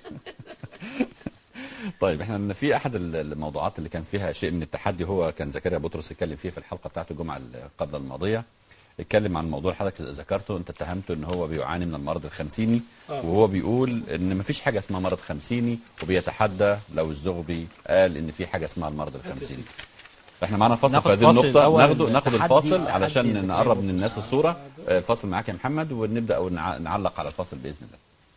طيب احنا في احد الموضوعات اللي كان فيها شيء من التحدي هو كان زكريا بطرس اتكلم فيه في الحلقه بتاعته الجمعه اللي قبل الماضيه اتكلم عن موضوع حضرتك ذكرته انت اتهمته ان هو بيعاني من المرض الخمسيني آه. وهو بيقول ان مفيش حاجه اسمها مرض خمسيني وبيتحدى لو الزغبي قال ان في حاجه اسمها المرض الخمسيني فاحنا معانا فاصل ناخد في هذه فاصل النقطه الأول، ناخده ناخد تحدي- الفاصل تحدي علشان زكريا نقرب بطرس. للناس الصوره آه، الفاصل معاك يا محمد ونبدا ونع- نعلق على الفاصل باذن الله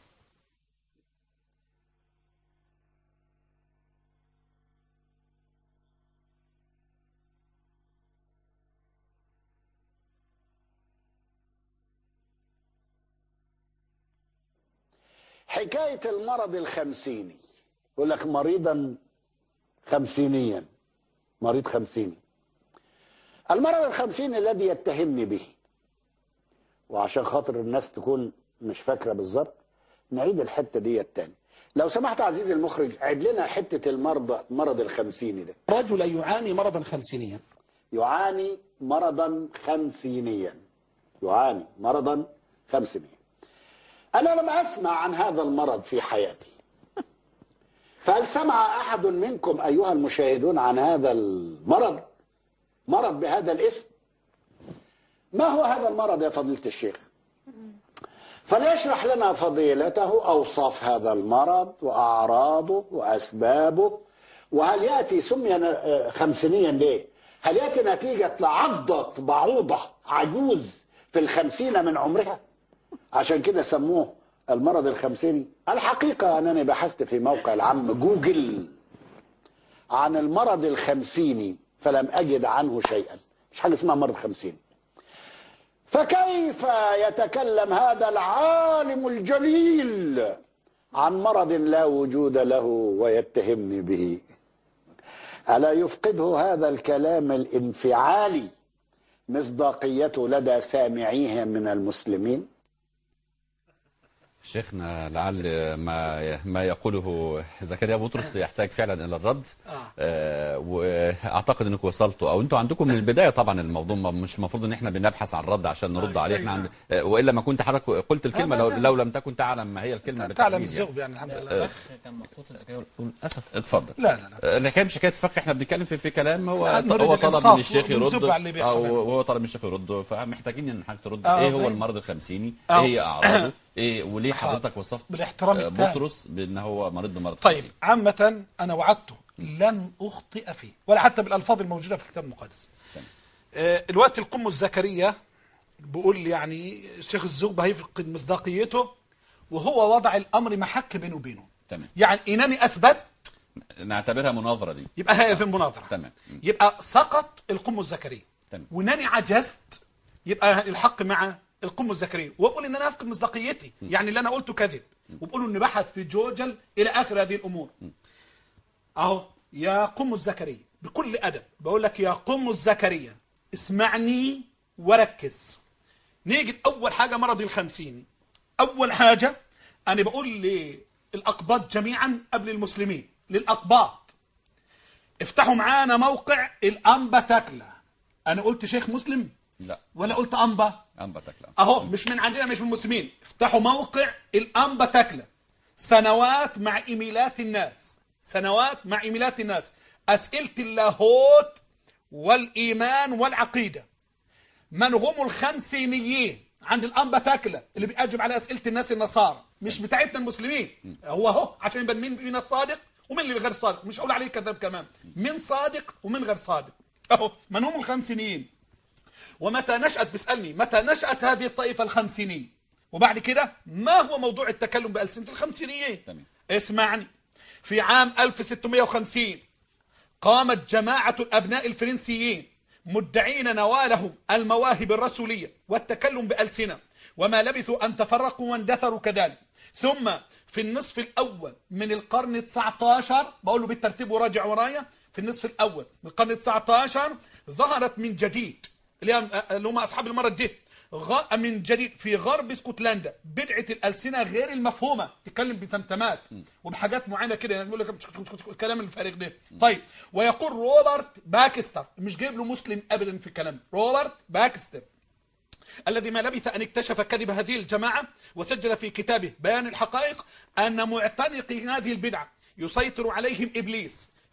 حكاية المرض الخمسيني يقول لك مريضا خمسينيا مريض خمسيني المرض الخمسيني الذي يتهمني به وعشان خاطر الناس تكون مش فاكرة بالظبط نعيد الحتة دي التاني لو سمحت عزيزي المخرج عيد لنا حتة المرض مرض الخمسيني ده رجل يعاني مرضا خمسينيا يعاني مرضا خمسينيا يعاني مرضا خمسينيا أنا لم أسمع عن هذا المرض في حياتي فهل سمع أحد منكم أيها المشاهدون عن هذا المرض مرض بهذا الاسم ما هو هذا المرض يا فضيلة الشيخ فليشرح لنا فضيلته أوصاف هذا المرض وأعراضه وأسبابه وهل يأتي سمي آه، خمسينيا ليه هل يأتي نتيجة لعضة بعوضة عجوز في الخمسين من عمرها عشان كده سموه المرض الخمسيني الحقيقة أنني بحثت في موقع العم جوجل عن المرض الخمسيني فلم أجد عنه شيئا مش حاجة اسمها مرض خمسيني فكيف يتكلم هذا العالم الجليل عن مرض لا وجود له ويتهمني به ألا يفقده هذا الكلام الانفعالي مصداقيته لدى سامعيه من المسلمين شيخنا لعل ما ما يقوله زكريا بطرس يحتاج فعلا الى الرد آه واعتقد انكم وصلتوا او انتوا عندكم من البدايه طبعا الموضوع ما- مش المفروض ان احنا بنبحث عن رد عشان نرد عليه احنا عند آه والا ما كنت حضرتك قلت الكلمه لو, لو لم تكن تعلم ما هي الكلمه تعلم بالتحديد يعني. الزغب يعني الحمد لله الفخ كان محطوط لزكريا للاسف اتفضل لا لا لا آه، الحكايه مش حكايه فقه احنا بنتكلم في في كلام هو لا، نريد هو طلب الإنصاف من الشيخ ونسب يرد على اللي بيحصل او هنا. هو طلب من الشيخ يرد فمحتاجين ان حضرتك ترد آه، ايه هو طيب. المرض الخمسيني آه. ايه هي اعراضه ايه وليه حضرتك وصفت بالاحترام آه، التام. بطرس بان هو مريض بمرض طيب خمسيني عامة أنا وعدته لن أخطئ فيه ولا حتى بالألفاظ الموجودة في الكتاب المقدس آه، الوقت القم الزكريا بيقول يعني الشيخ الزغبة هيفقد مصداقيته وهو وضع الأمر محك بينه وبينه تمام يعني إنني أثبت نعتبرها مناظره دي يبقى هذه المناظرة تمام. م. يبقى سقط القم الزكريا تمام. وانني عجزت يبقى الحق مع القم الزكريا وبقول ان انا افقد مصداقيتي يعني اللي انا قلته كذب وبقول انه بحث في جوجل الى اخر هذه الامور اهو يا قم الزكريا بكل ادب بقول لك يا قم الزكريا اسمعني وركز نيجي اول حاجه مرض الخمسيني اول حاجه انا بقول للاقباط جميعا قبل المسلمين للاقباط افتحوا معانا موقع الانبا تاكلا انا قلت شيخ مسلم لا ولا قلت انبا انبتك لا اهو مش من عندنا مش من المسلمين افتحوا موقع الانبا تاكلا سنوات مع ايميلات الناس سنوات مع ايميلات الناس اسئله اللاهوت والايمان والعقيده من هم الخمسينيين عند الانبا تاكلا اللي بيجب على اسئله الناس النصارى مش بتاعتنا المسلمين هو اهو عشان يبان مين فينا الصادق ومين اللي غير صادق مش هقول عليه كذاب كمان مين صادق ومين غير صادق اهو من هم الخمسينيين ومتى نشأت بيسألني متى نشأت هذه الطائفة الخمسينية وبعد كده ما هو موضوع التكلم بألسنة الخمسينيين تمام. اسمعني في عام 1650 قامت جماعة الأبناء الفرنسيين مدعين نوالهم المواهب الرسولية والتكلم بألسنة وما لبثوا أن تفرقوا واندثروا كذلك ثم في النصف الأول من القرن 19 بقول له بالترتيب وراجع ورايا في النصف الأول من القرن 19 ظهرت من جديد اللي هم- اللي هم أصحاب المرض دي غ- من جديد في غرب اسكتلندا بدعة الألسنة غير المفهومة تتكلم بتمتمات وبحاجات معينة كده يعني بيقول لك الكلام الفارغ ده طيب ويقول روبرت باكستر مش جايب له مسلم أبدا في الكلام روبرت باكستر الذي ما لبث أن اكتشف كذب هذه الجماعة وسجل في كتابه بيان الحقائق أن معتنقي هذه البدعة يسيطر عليهم إبليس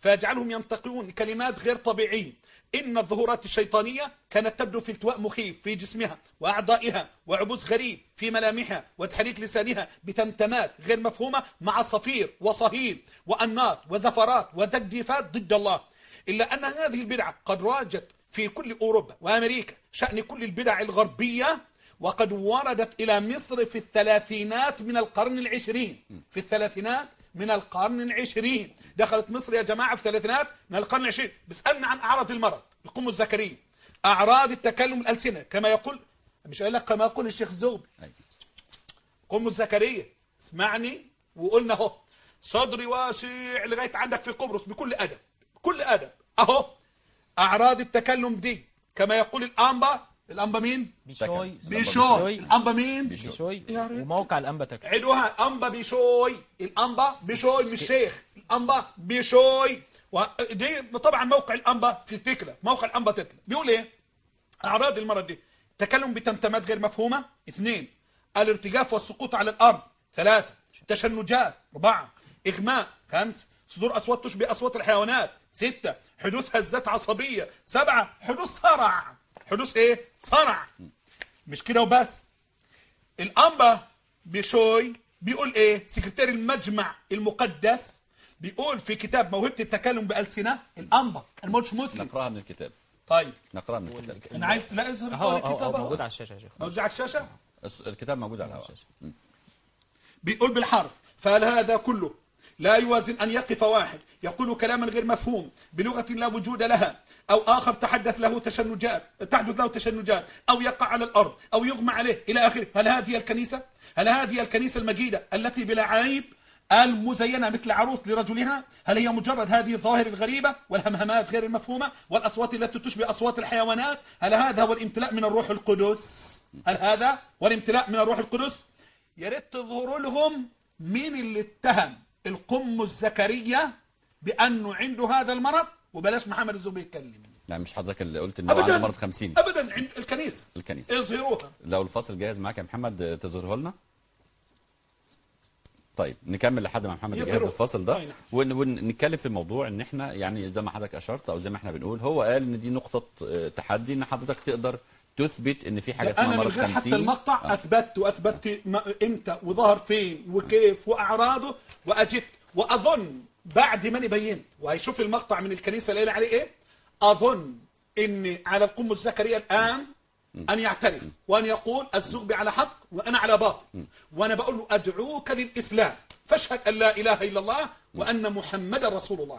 فيجعلهم ينطقون كلمات غير طبيعية إن الظهورات الشيطانية كانت تبدو في التواء مخيف في جسمها وأعضائها وعبوس غريب في ملامحها وتحريك لسانها بتمتمات غير مفهومة مع صفير وصهيل وأنات وزفرات وتجديفات ضد الله إلا أن هذه البدعة قد راجت في كل أوروبا وأمريكا شأن كل البدع الغربية وقد وردت إلى مصر في الثلاثينات من القرن العشرين في الثلاثينات من القرن العشرين دخلت مصر يا جماعة في الثلاثينات من القرن العشرين بيسألنا عن أعراض المرض القم الذكرية أعراض التكلم الألسنة كما يقول مش قال لك كما يقول الشيخ الزغبي أيوة. قم الزكريا اسمعني وقلنا اهو صدري واسع لغايه عندك في قبرص بكل ادب بكل ادب اهو اعراض التكلم دي كما يقول الانبا الانبا مين بيشوي بيشوي الانبا مين بيشوي يا ريت. وموقع الانبا تك عيدوها انبا بيشوي الانبا بيشوي مش شيخ الانبا بيشوي ودي طبعا موقع الانبا في تكلا موقع الانبا تكلا بيقول ايه اعراض المرض دي تكلم بتمتمات غير مفهومه اثنين الارتجاف والسقوط على الارض ثلاثه تشنجات اربعه اغماء خمسه صدور اصوات تشبه اصوات الحيوانات سته حدوث هزات عصبيه سبعه حدوث صرع حدوث ايه صرع مش كده وبس الانبا بشوي بيقول ايه سكرتير المجمع المقدس بيقول في كتاب موهبه التكلم بالسنه الانبا انا ما قلتش مسلم نقراها من الكتاب طيب نقراها من الكتاب انا عايز لا اظهر اهو لي اهو الكتاب أهو أهو. موجود على الشاشه يا شيخ موجود على الشاشه الس- الكتاب موجود على الهواء بيقول بالحرف فهل هذا كله لا يوازن أن يقف واحد يقول كلاما غير مفهوم بلغة لا وجود لها أو آخر تحدث له تشنجات تحدث له تشنجات أو يقع على الأرض أو يغمى عليه إلى آخره هل هذه الكنيسة؟ هل هذه الكنيسة المجيدة التي بلا عيب المزينة مثل عروس لرجلها هل هي مجرد هذه الظواهر الغريبة والهمهمات غير المفهومة والأصوات التي تشبه أصوات الحيوانات هل هذا هو الامتلاء من الروح القدس هل هذا هو الامتلاء من الروح القدس يا ريت تظهروا لهم مين اللي اتهم القم الزكريا بانه عنده هذا المرض وبلاش محمد الزوبي يتكلم لا مش حضرتك اللي قلت ان هو عنده مرض 50 ابدا عند الكنيسه الكنيسه اظهروها لو الفصل جاهز معاك يا محمد آه، تظهره لنا طيب نكمل لحد ما محمد يجهز يظهروا. الفصل ده أي نعم. ون- ونتكلم في موضوع ان احنا يعني زي ما حضرتك اشرت او زي ما احنا بنقول هو قال ان دي نقطه آه، تحدي ان حضرتك تقدر تثبت ان في حاجه اسمها انا من مرض غير 50 حتى المقطع آه. اثبت واثبت ما- امتى وظهر فين وكيف واعراضه واجدت واظن بعد ما بينت وهيشوف المقطع من الكنيسه اللي قال عليه ايه اظن ان على القم الزكريا الان ان يعترف وان يقول الزغبي على حق وانا على باطل وانا بقول له ادعوك للاسلام فاشهد ان لا اله الا الله وان محمدا رسول الله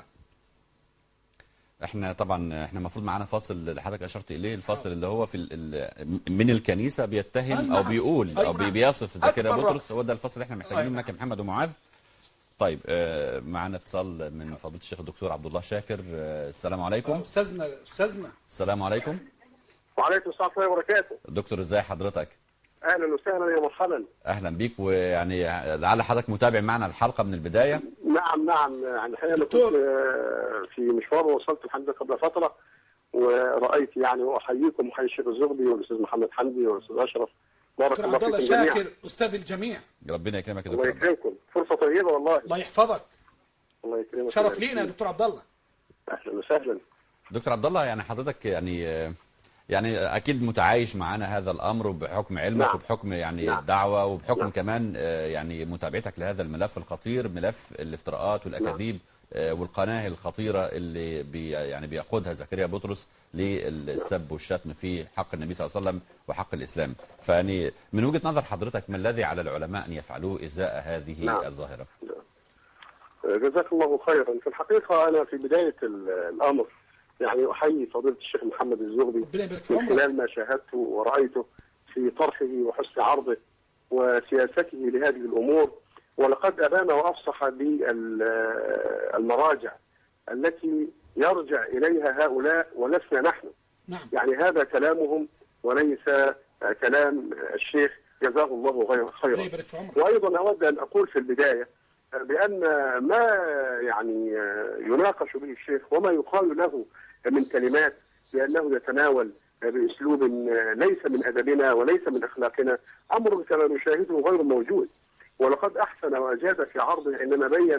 احنا طبعا احنا المفروض معانا فاصل اللي حضرتك اشرت اليه الفاصل اللي هو في ال- ال- من الكنيسه بيتهم أي او نعم. بيقول أي او بي- نعم. بيصف زكريا أكبر بطرس رأس. هو ده الفاصل اللي احنا محتاجينه أي منك يا محمد ومعاذ طيب آه، معانا اتصال من فضيله الشيخ الدكتور عبد الله شاكر آه، السلام عليكم استاذنا استاذنا السلام عليكم وعليكم السلام ورحمه الله وبركاته دكتور ازاي حضرتك اهلا وسهلا يا مرحبا اهلا بيك ويعني لعل حضرتك متابع معنا الحلقه من البدايه نعم نعم يعني الحقيقه انا كنت دكتور. آه، في مشوار ووصلت الحمد لله قبل فتره ورأيت يعني وأحييكم وأحيي الشيخ الزغبي والأستاذ محمد حمدي والأستاذ أشرف بارك دكتور الله عبد الله فيكم جميعا شاكر استاذ الجميع ربنا يكرمك يا الله دكتور عبد الله. يكرمكم فرصة طيبة والله الله يحفظك الله يكرمك شرف لينا يا دكتور عبد الله أهلا وسهلا دكتور عبد الله يعني حضرتك يعني آه، يعني اكيد متعايش معانا هذا الامر بحكم علمك نعم. وبحكم يعني نعم. الدعوه وبحكم نعم. كمان آه، يعني متابعتك لهذا الملف الخطير ملف الافتراءات والاكاذيب آه، والقناه الخطيره اللي بي يعني بيقودها زكريا بطرس للسب والشتم في حق النبي صلى الله عليه وسلم وحق الاسلام فيعني من وجهه نظر حضرتك ما الذي على العلماء ان يفعلوه ازاء هذه نعم. الظاهره جزاك الله خيرا في الحقيقة أنا في بداية ال- الأمر يعني أحيي فضيلة الشيخ محمد الزغبي ربنا يبارك في من عمرك خلال ما شاهدته ورأيته في طرحه وحسن عرضه وسياسته لهذه الأمور ولقد أبان وأفصح بالمراجع التي يرجع إليها هؤلاء ولسنا نحن نعم يعني هذا كلامهم وليس آه، كلام الشيخ جزاه الله غير ربنا خيرا يبارك في عمرك وايضا اود ان اقول في البدايه بان ما يعني يناقش به الشيخ وما يقال له من كلمات بانه يتناول باسلوب ليس من ادبنا وليس من اخلاقنا امر كما نشاهده غير موجود ولقد احسن واجاد في عرضه عندما بين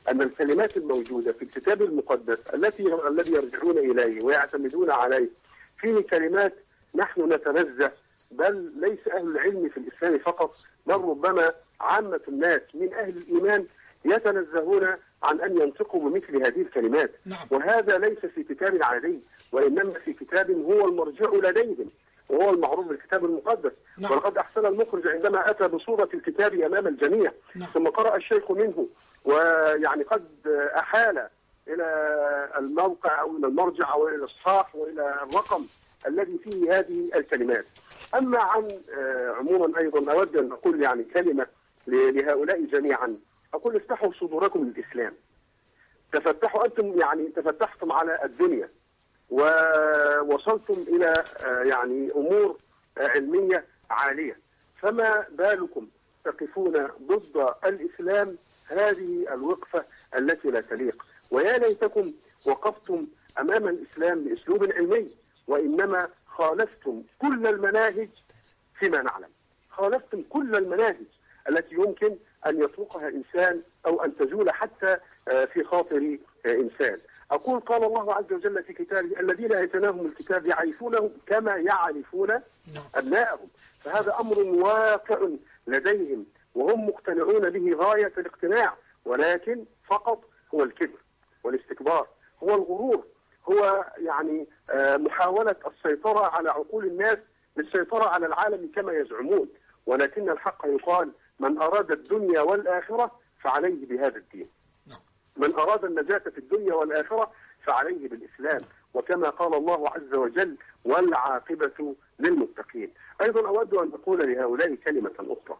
أن الكلمات الموجودة في الكتاب المقدس التي الذي يرجعون إليه ويعتمدون عليه فيه كلمات نحن نتنزه بل ليس أهل العلم في الإسلام فقط بل ربما عامة الناس من أهل الإيمان يتنزهون عن أن ينطقوا بمثل هذه الكلمات نعم. وهذا ليس في كتاب عادي وإنما في كتاب هو المرجع لديهم وهو المعروف بالكتاب المقدس نعم. ولقد أحسن المخرج عندما أتى بصورة الكتاب أمام الجميع نعم. ثم قرأ الشيخ منه ويعني قد أحال إلى الموقع أو إلى المرجع أو إلى الصاح وإلى الرقم الذي فيه هذه الكلمات أما عن آه، عموما أيضا أود أن أقول يعني كلمة ل- لهؤلاء جميعا أقول افتحوا صدوركم للإسلام تفتحوا أنتم يعني تفتحتم على الدنيا ووصلتم إلى آه، يعني أمور آه، علمية عالية فما بالكم تقفون ضد الإسلام هذه الوقفة التي لا تليق ويا ليتكم وقفتم أمام الإسلام بأسلوب علمي وإنما خالفتم كل المناهج فيما نعلم خالفتم كل المناهج التي يمكن أن يطرقها إنسان أو أن تزول حتى آه، في خاطر آه، إنسان أقول قال الله عز وجل في كتابه الذين آتيناهم الكتاب يعرفونه كما يعرفون أبناءهم فهذا أمر واقع لديهم وهم مقتنعون به غاية الاقتناع ولكن فقط هو الكبر والاستكبار هو الغرور هو يعني آه، محاولة السيطرة على عقول الناس للسيطرة على العالم كما يزعمون ولكن الحق يقال من أراد الدنيا والآخرة فعليه بهذا الدين من أراد النجاة في الدنيا والآخرة فعليه بالإسلام وكما قال الله عز وجل والعاقبة للمتقين أيضا أود أن أقول لهؤلاء كلمة أخرى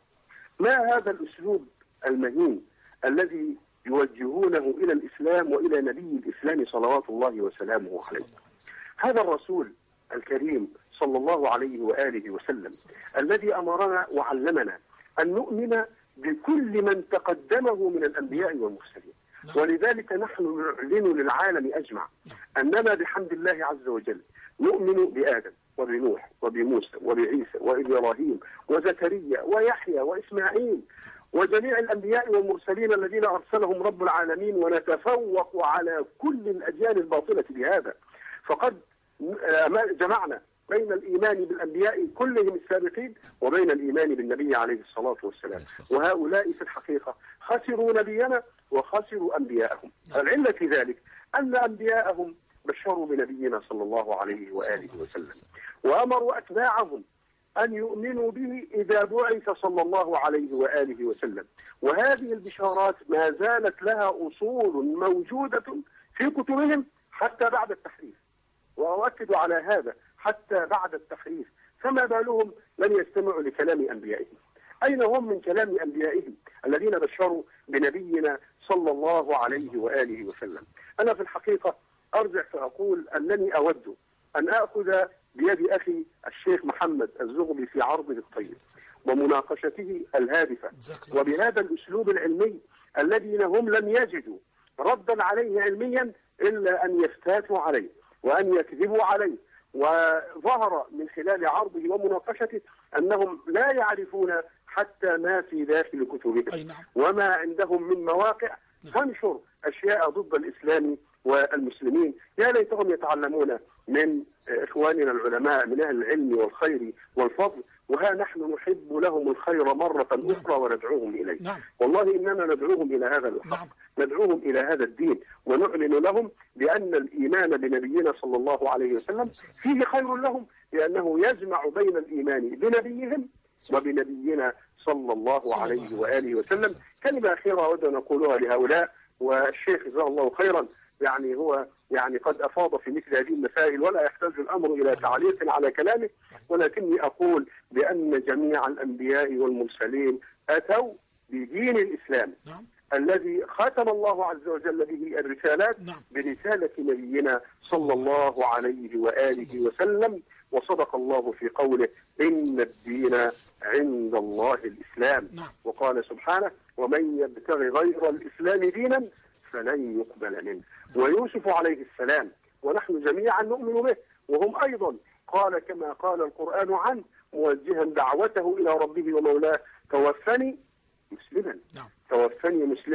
ما هذا الأسلوب المهين الذي يوجهونه إلى الإسلام وإلى نبي الإسلام صلوات الله وسلامه عليه هذا الرسول الكريم صلى الله عليه وآله وسلم الذي أمرنا وعلمنا أن نؤمن بكل من تقدمه من الأنبياء والمرسلين ولذلك نحن نعلن للعالم أجمع أننا بحمد الله عز وجل نؤمن بآدم وبنوح وبموسى وبعيسى وإبراهيم وزكريا ويحيى وإسماعيل وجميع الأنبياء والمرسلين الذين أرسلهم رب العالمين ونتفوق على كل الأديان الباطلة بهذا فقد آه، جمعنا بين الإيمان بالأنبياء كلهم السابقين وبين الإيمان بالنبي عليه الصلاة والسلام وهؤلاء في الحقيقة خسروا نبينا وخسروا أنبياءهم العلة في ذلك أن أنبياءهم بشروا بنبينا صلى الله عليه وآله وسلم وأمروا أتباعهم أن يؤمنوا به إذا بعث صلى الله عليه وآله وسلم وهذه البشارات ما زالت لها أصول موجودة في كتبهم حتى بعد التحريف وأؤكد على هذا حتى بعد التحريف فما بالهم لم يستمعوا لكلام أنبيائهم أين هم من كلام أنبيائهم الذين بشروا بنبينا صلى الله عليه وآله وسلم أنا في الحقيقة أرجع فأقول أنني أود أن أخذ بيد أخي الشيخ محمد الزغبي في عرضه الطيب ومناقشته الهادفة جزاك الله وبهذا الأسلوب العلمي الذين هم لم يجدوا ردا عليه علميا إلا أن يفتاتوا عليه وأن يكذبوا عليه وظهر من خلال عرضه ومناقشته أنهم لا يعرفون حتى ما في داخل كتبهم أي نعم وما عندهم من مواقع تنشر أشياء ضد الإسلام والمسلمين يا ليتهم يتعلمون من إخواننا العلماء من أهل العلم والخير والفضل وها نحن نحب لهم الخير مرة أخرى وندعوهم إليه نعم والله إننا ندعوهم إلى هذا الحق نعم ندعوهم إلى هذا الدين ونعلن لهم بأن الإيمان بنبينا صلى الله عليه وسلم فيه خير لهم لأنه يجمع بين الإيمان بنبيهم وبنبينا صلى الله صلى عليه الله وآله عليه وسلم كلمة أخيرة أود أن أقولها لهؤلاء والشيخ جزاه الله خيرا يعني هو يعني قد أفاض في مثل هذه المسائل ولا يحتاج الأمر إلى تعليق على كلامه ولكني أقول بأن جميع الأنبياء والمرسلين أتوا بدين الإسلام نعم الذي ختم الله عز وجل به الرسالات نعم برسالة نبينا صلى الله عليه وآله وسلم وصدق الله في قوله إن الدين عند الله الإسلام نعم وقال سبحانه ومن يبتغي غير الإسلام دينا فلن يقبل منه ويوسف عليه السلام ونحن جميعا نؤمن به وهم أيضا قال كما قال القرآن عنه موجها دعوته إلى ربه ومولاه توفني مسلما نعم توفني مسلما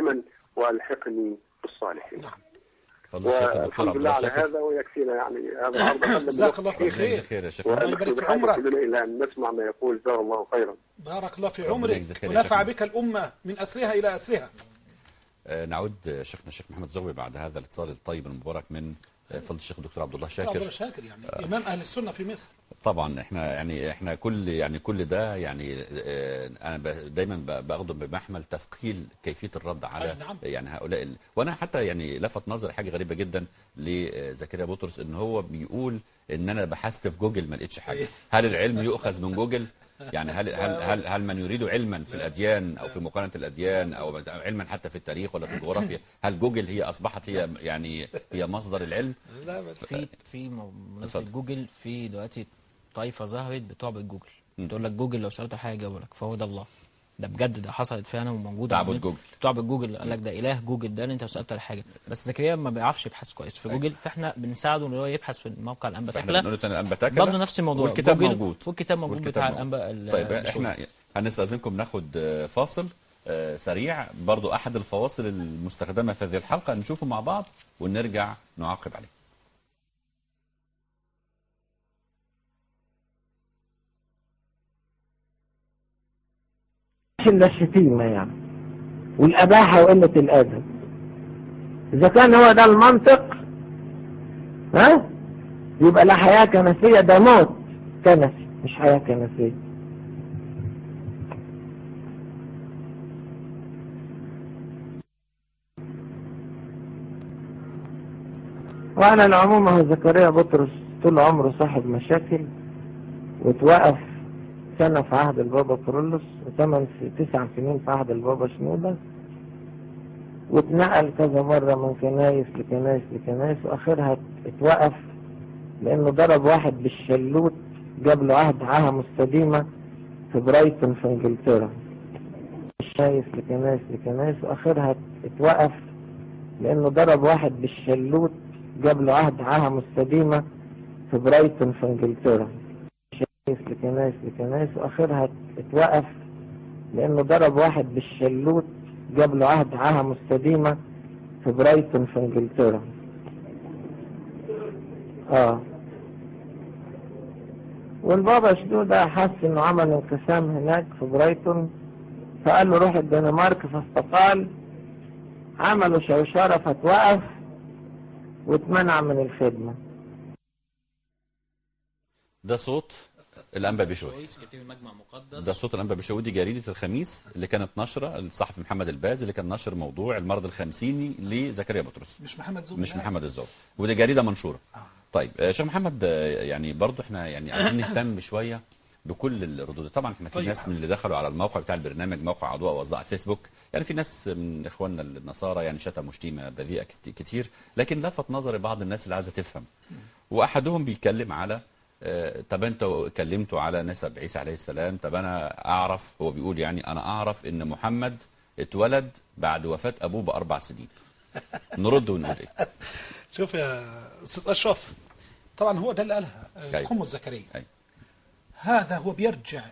والحقني بالصالحين نعم فضل الشيخ الدكتور والحمد عبد لله الله على شاكر هذا ويكفينا يعني هذا العرض أقل من جزاك الله وقته. كل خير جزاك خير يا شيخ الله محمد. يبارك ونحن في بحاجة عمرك. كلنا إلى أن نسمع ما يقول جزاه الله خيرا بارك الله في ربنا عمرك يجزيك خير يا ونفع شيخنا. بك الأمة من أسرها إلى أسرها آه، نعود آه، شيخنا الشيخ محمد زغبي بعد هذا الاتصال الطيب المبارك من آه، فضل الشيخ الدكتور عبد الله عبد الله شاكر شاكر يعني إمام أهل السنة في مصر طبعا احنا يعني احنا كل يعني كل ده يعني آه، انا ب- دايما ب- باخده بمحمل تثقيل كيفيه الرد على أي نعم. يعني هؤلاء ال... وانا حتى يعني لفت نظري حاجه غريبه جدا لزكريا بطرس ان هو بيقول ان انا بحثت في جوجل ما لقيتش حاجه هل العلم يؤخذ من جوجل يعني هل هل هل, هل من يريد علما في الاديان او في مقارنه الاديان او علما حتى في التاريخ ولا في الجغرافيا هل جوجل هي اصبحت هي يعني هي مصدر العلم لا بس في في م- مناسبة اتفضل. جوجل في دلوقتي طائفة ظهرت بتعبد جوجل تقول لك جوجل لو سألت حاجة يجاوب لك فهو ده الله ده بجد ده حصلت فعلا وموجودة تعبد عندنا. جوجل. تعبد جوجل قال لك ده اله جوجل ده اللي انت لو سالته على حاجه بس زكريا ما بيعرفش يبحث كويس في جوجل فاحنا بنساعده ان هو يبحث في موقع الانبا فاحنا تكلا بنقول له الانبا تاكله برضه نفس الموضوع والكتاب جوجل موجود والكتاب موجود والكتاب بتاع موجود. الانبا ال- طيب البشوي. احنا هنستاذنكم ناخد آه، فاصل آه، سريع برضو احد الفواصل المستخدمه في هذه الحلقه نشوفه مع بعض ونرجع نعقب عليه مش الا الشتيمة يعني والأباحة وقلة الأدب إذا كان هو ده المنطق ها يبقى لا حياة كنسية ده موت كنسي مش حياة كنسية وعلى العموم هو زكريا بطرس طول عمره صاحب مشاكل وتوقف سنة في عهد البابا كورولوس وثمان في تسع سنين في عهد البابا شنودة واتنقل كذا مرة من كنايس لكنايس لكنايس وآخرها اتوقف لأنه ضرب واحد بالشلوت جاب له عهد عاهة مستديمة في برايتون في انجلترا كنايس لكنايس لكنايس وآخرها اتوقف لأنه ضرب واحد بالشلوت جاب له عهد عاهة مستديمة في برايتون في انجلترا كنايس لكنايس لكنايس واخرها اتوقف لانه ضرب واحد بالشلوت جاب له عهد عاهة مستديمة في برايتون في انجلترا اه والبابا شنودة حس انه عمل انقسام هناك في برايتون فقال له روح الدنمارك فاستقال عملوا شوشرة فتوقف واتمنع من الخدمة ده صوت الانبا بشوي رئيس كتيب المجمع مقدس ده صوت الانبا بشوي دي جريده الخميس اللي كانت نشره الصحفي محمد الباز اللي كان نشر موضوع المرض الخمسيني لزكريا بطرس مش محمد زوبي مش لا. محمد الزوب ودي جريده منشوره طيب آه، شيخ محمد آه، يعني برضو احنا يعني عايزين نهتم شويه بكل الردود طبعا احنا في طيب. ناس من اللي دخلوا على الموقع بتاع البرنامج موقع اضواء واصداء الفيسبوك يعني في ناس من اخواننا النصارى يعني شتموا شتيمه بذيئه كت- كتير لكن لفت نظري بعض الناس اللي عايزه تفهم واحدهم بيتكلم على آه، طب انتوا اتكلمتوا على نسب عيسى عليه السلام طب انا اعرف هو بيقول يعني انا اعرف ان محمد اتولد بعد وفاه ابوه باربع سنين نرد ونقول ايه شوف يا استاذ اشرف طبعا هو ده اللي قالها آه، أيوة. قم الزكريا أيوة. هذا هو بيرجع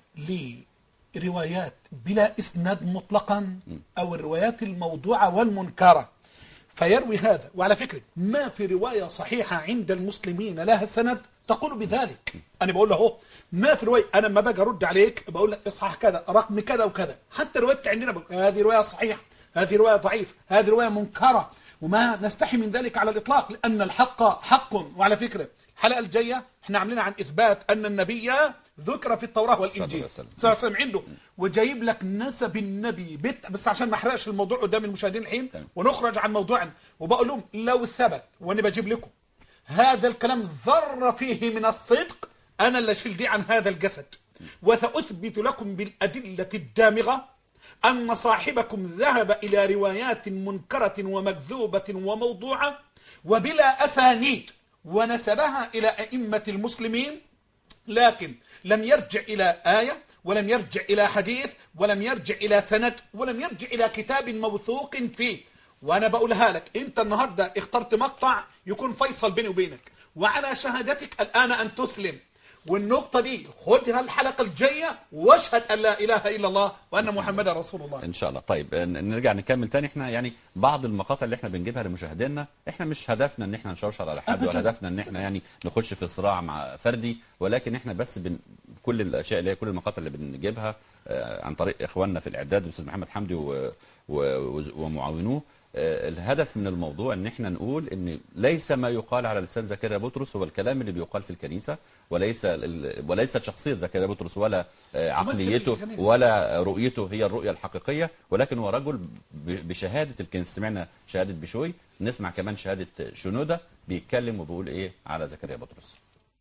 لروايات بلا اسناد مطلقا او الروايات الموضوعه والمنكره فيروي هذا وعلى فكره ما في روايه صحيحه عند المسلمين لها سند تقول بذلك انا بقول له اهو ما في روايه انا لما باجي ارد عليك بقول لك اصحح كذا رقم كذا وكذا حتى روايات عندنا بقول هذه روايه صحيحه هذه روايه ضعيفه هذه روايه منكره وما نستحي من ذلك على الاطلاق لان الحق حق وعلى فكره الحلقه الجايه احنا عاملين عن اثبات ان النبي ذكر في التوراه والانجيل صلى الله عليه وسلم. صلى الله عليه وسلم عنده وجايب لك نسب النبي بت بس عشان ما احرقش الموضوع قدام المشاهدين الحين تمام. ونخرج عن موضوعنا وبقول لهم لو ثبت وانا بجيب لكم هذا الكلام ذر فيه من الصدق انا اللي اشيل دي عن هذا الجسد وساثبت لكم بالادله الدامغه ان صاحبكم ذهب الى روايات منكره ومكذوبه وموضوعه وبلا اسانيد ونسبها الى ائمه المسلمين لكن لم يرجع إلى آية ولم يرجع إلى حديث ولم يرجع إلى سند ولم يرجع إلى كتاب موثوق فيه وأنا بقولها لك أنت النهاردة اخترت مقطع يكون فيصل بيني وبينك وعلى شهادتك الآن أن تسلم والنقطة دي خدها الحلقة الجاية واشهد أن لا إله إلا الله وأن محمدا رسول الله ان شاء الله طيب ن- نرجع نكمل تاني احنا يعني بعض المقاطع اللي احنا بنجيبها لمشاهدينا احنا مش هدفنا ان احنا نشوشر على حد ولا هدفنا ان احنا يعني نخش في صراع مع فردي ولكن احنا بس بن كل الاشياء اللي هي كل المقاطع اللي بنجيبها آه، عن طريق اخواننا في الاعداد الاستاذ محمد حمدي و- و- ومعاونوه آه، الهدف من الموضوع ان احنا نقول ان ليس ما يقال على لسان زكريا بطرس هو الكلام اللي بيقال في الكنيسه وليس ال- وليست شخصيه زكريا بطرس ولا آه، عقليته الكنيسة. ولا رؤيته هي الرؤيه الحقيقيه ولكن هو رجل ب- بشهاده الكنيسه سمعنا شهاده بشوي نسمع كمان شهاده شنوده بيتكلم وبيقول ايه على زكريا بطرس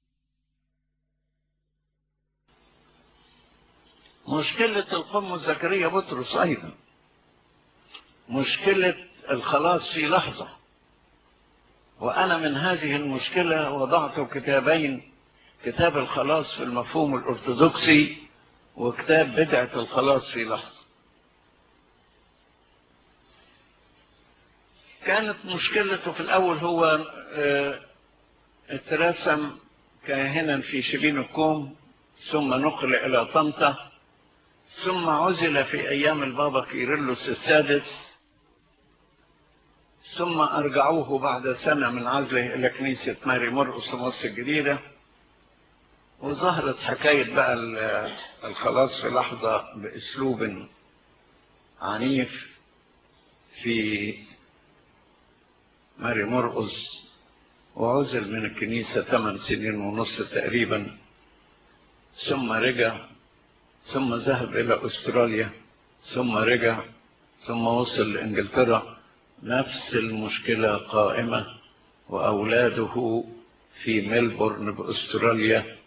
مشكلة القمة زكريا بطرس أيضا مشكلة الخلاص في لحظة وأنا من هذه المشكلة وضعت كتابين كتاب الخلاص في المفهوم الأرثوذكسي وكتاب بدعة الخلاص في لحظة كانت مشكلته في الأول هو آه، اترسم كاهنا في شبين الكوم ثم نقل إلى طنطا ثم عزل في أيام البابا كيرلس السادس ثم أرجعوه بعد سنة من عزله إلى كنيسة ماري مرقس مصر الجديدة وظهرت حكاية بقى ال- الخلاص في لحظة بأسلوب عنيف في ماري مرقس وعزل من الكنيسة ثمان سنين ونص تقريبا ثم رجع ثم ذهب إلى أستراليا ثم رجع ثم وصل لإنجلترا نفس المشكلة قائمة وأولاده في ملبورن بأستراليا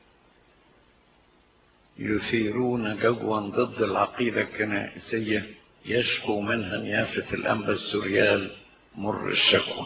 يثيرون جدوا ضد العقيدة الكنائسية يشكو منها نيافة الأنبا السوريال مر الشكوى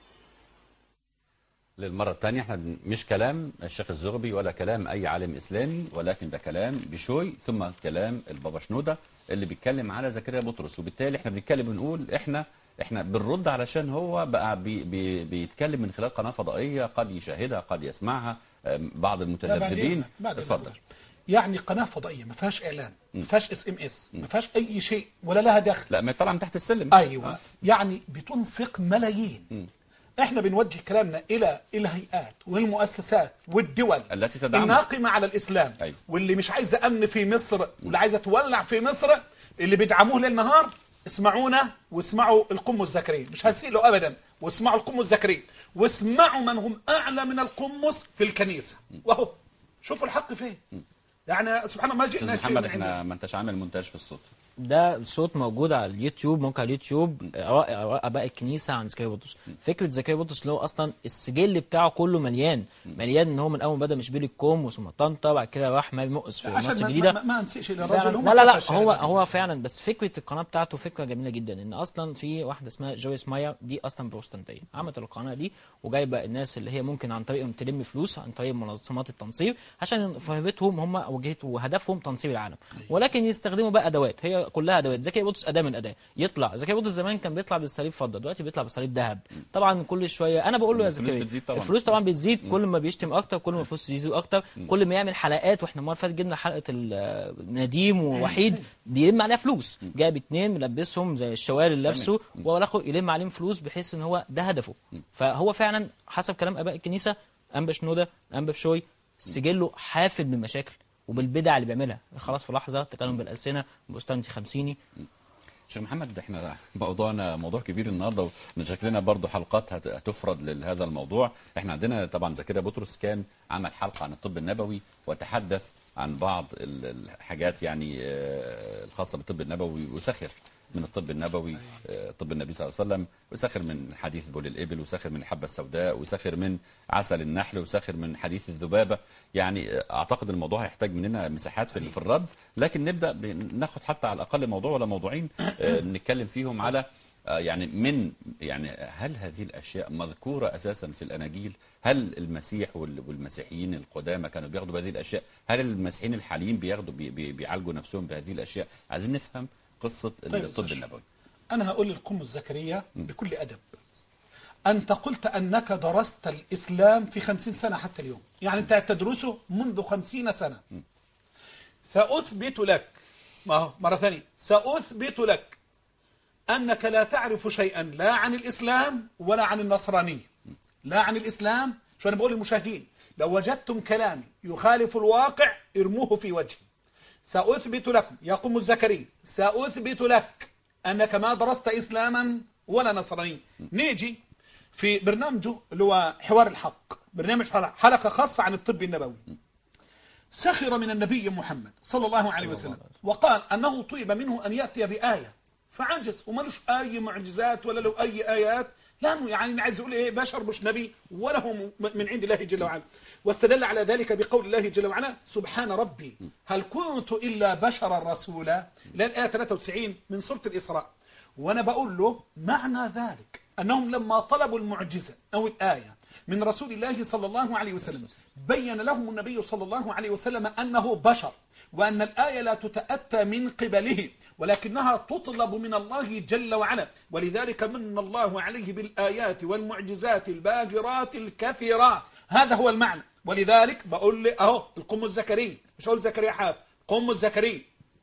للمره الثانيه احنا بن- مش كلام الشيخ الزغبي ولا كلام اي عالم اسلامي ولكن ده كلام بشوي ثم كلام البابا شنوده اللي بيتكلم على زكريا بطرس وبالتالي احنا بنتكلم بنقول احنا احنا بنرد علشان هو بقى بي بي بيتكلم من خلال قناه فضائيه قد يشاهدها قد يسمعها أم، بعض لا، بعد المتذبذبين إذنك، بعد إذنك. اتفضل يعني قناة فضائية ما فيهاش إعلان ما فيهاش اس ام اس ما فيهاش أي شيء ولا لها دخل لا ما طلع من تحت السلم ايوه يعني بتنفق ملايين احنا بنوجه كلامنا الى الهيئات والمؤسسات والدول التي تدعمها. الناقمه على الاسلام أيوة. واللي مش عايزه امن في مصر واللي عايزه تولع في مصر اللي بيدعموه ليل نهار اسمعونا واسمعوا القم الزكري مش هتسيلوا ابدا واسمعوا القم الزكري واسمعوا من هم اعلى من القمص في الكنيسه وهو شوفوا الحق فين يعني سبحان الله ما استاذ جئنا شيء محمد من احنا عندنا. ما انتش عامل مونتاج في الصوت ده صوت موجود على اليوتيوب موقع اليوتيوب آراء آراء اباء الكنيسه عن زكريا بطرس فكره زكريا بطرس اللي هو اصلا السجل بتاعه كله مليان مليان ان هو من اول ما بدا مش بيلي الكوم ثم طنطا بعد كده راح ماري مقص في عشان مصر ما, الجديده ما, ما نسيش الى فعلاً- الرجل هم لا لا لا كفى هو الشهادة. هو فعلا بس فكره القناه بتاعته فكره جميله جدا ان اصلا في واحده اسمها جويس ماير دي اصلا بروتستانتيه عملت القناه دي وجايبه الناس اللي هي ممكن عن طريقهم تلم فلوس عن طريق منظمات التنصير عشان فهمتهم هم وجهتهم وهدفهم تنصير العالم ولكن يستخدموا بقى ادوات هي كلها ادوات زكي بطرس اداه من اداه يطلع زكي بطرس زمان كان بيطلع بالصليب فضه دلوقتي بيطلع بالصليب ذهب طبعا كل شويه انا بقول له يا الفلوس زكريا بتزيد طبعاً. الفلوس طبعا بتزيد كل ما بيشتم اكتر كل ما الفلوس تزيد اكتر كل ما يعمل حلقات واحنا المره اللي فاتت جبنا حلقه ال- نديم ووحيد بيلم عليها فلوس جايب اتنين ملبسهم زي الشوال اللي لابسه ولاخد يلم عليهم فلوس بحيث ان هو ده هدفه فهو فعلا حسب كلام اباء الكنيسه انبا شنوده انبا بشوي سجله حافل بالمشاكل وبالبدع اللي بيعملها خلاص في لحظه تكلم بالالسنه بستان خمسيني شيخ محمد احنا موضوعنا موضوع كبير النهارده وشكلنا برضو حلقات هت- هتفرد لهذا الموضوع احنا عندنا طبعا زكريا بطرس كان عمل حلقه عن الطب النبوي وتحدث عن بعض ال- الحاجات يعني آه، الخاصه بالطب النبوي وسخر من الطب النبوي آه، طب النبي صلى الله عليه وسلم وسخر من حديث بول الابل وسخر من الحبه السوداء وسخر من عسل النحل وسخر من حديث الذبابه يعني آه، اعتقد الموضوع هيحتاج مننا مساحات في في الرد لكن نبدا ناخد حتى على الاقل موضوع ولا موضوعين آه، نتكلم فيهم على آه، يعني من يعني هل هذه الاشياء مذكوره اساسا في الاناجيل؟ هل المسيح وال- والمسيحيين القدامى كانوا بياخدوا بهذه الاشياء؟ هل المسيحيين الحاليين بياخدوا بي- بي- بيعالجوا نفسهم بهذه الاشياء؟ عايزين نفهم قصه طيب الطب أستاذ النبوي. انا هقول للقم الزكريا بكل ادب أنت قلت أنك درست الإسلام في خمسين سنة حتى اليوم يعني أنت تدرسه منذ خمسين سنة سأثبت لك ما هو مرة ثانية سأثبت لك أنك لا تعرف شيئا لا عن الإسلام ولا عن النصرانية لا عن الإسلام شو أنا بقول للمشاهدين لو وجدتم كلامي يخالف الواقع ارموه في وجهي سأثبت لكم يقوم الزكري سأثبت لك أنك ما درست إسلاما ولا نصرانية نيجي في برنامجه اللي هو حوار الحق برنامج حلقة خاصة عن الطب النبوي سخر من النبي محمد صلى الله عليه وسلم وقال أنه طلب منه أن يأتي بآية فعجز ومالوش أي معجزات ولا له أي آيات لانه يعني عايز يقول ايه بشر مش نبي ولا هو م- من عند الله جل وعلا واستدل على ذلك بقول الله جل وعلا سبحان ربي هل كنت الا بشرا رسولا الى الايه 93 من سوره الاسراء وانا بقول له معنى ذلك انهم لما طلبوا المعجزه او الايه من رسول الله صلى الله عليه وسلم بين لهم النبي صلى الله عليه وسلم انه بشر وأن الآية لا تتأتى من قبله ولكنها تطلب من الله جل وعلا ولذلك من الله عليه بالآيات والمعجزات الباهرات الكثيرات هذا هو المعنى ولذلك بقول لي أهو القم الزكري مش أقول زكريا حاف قم الزكري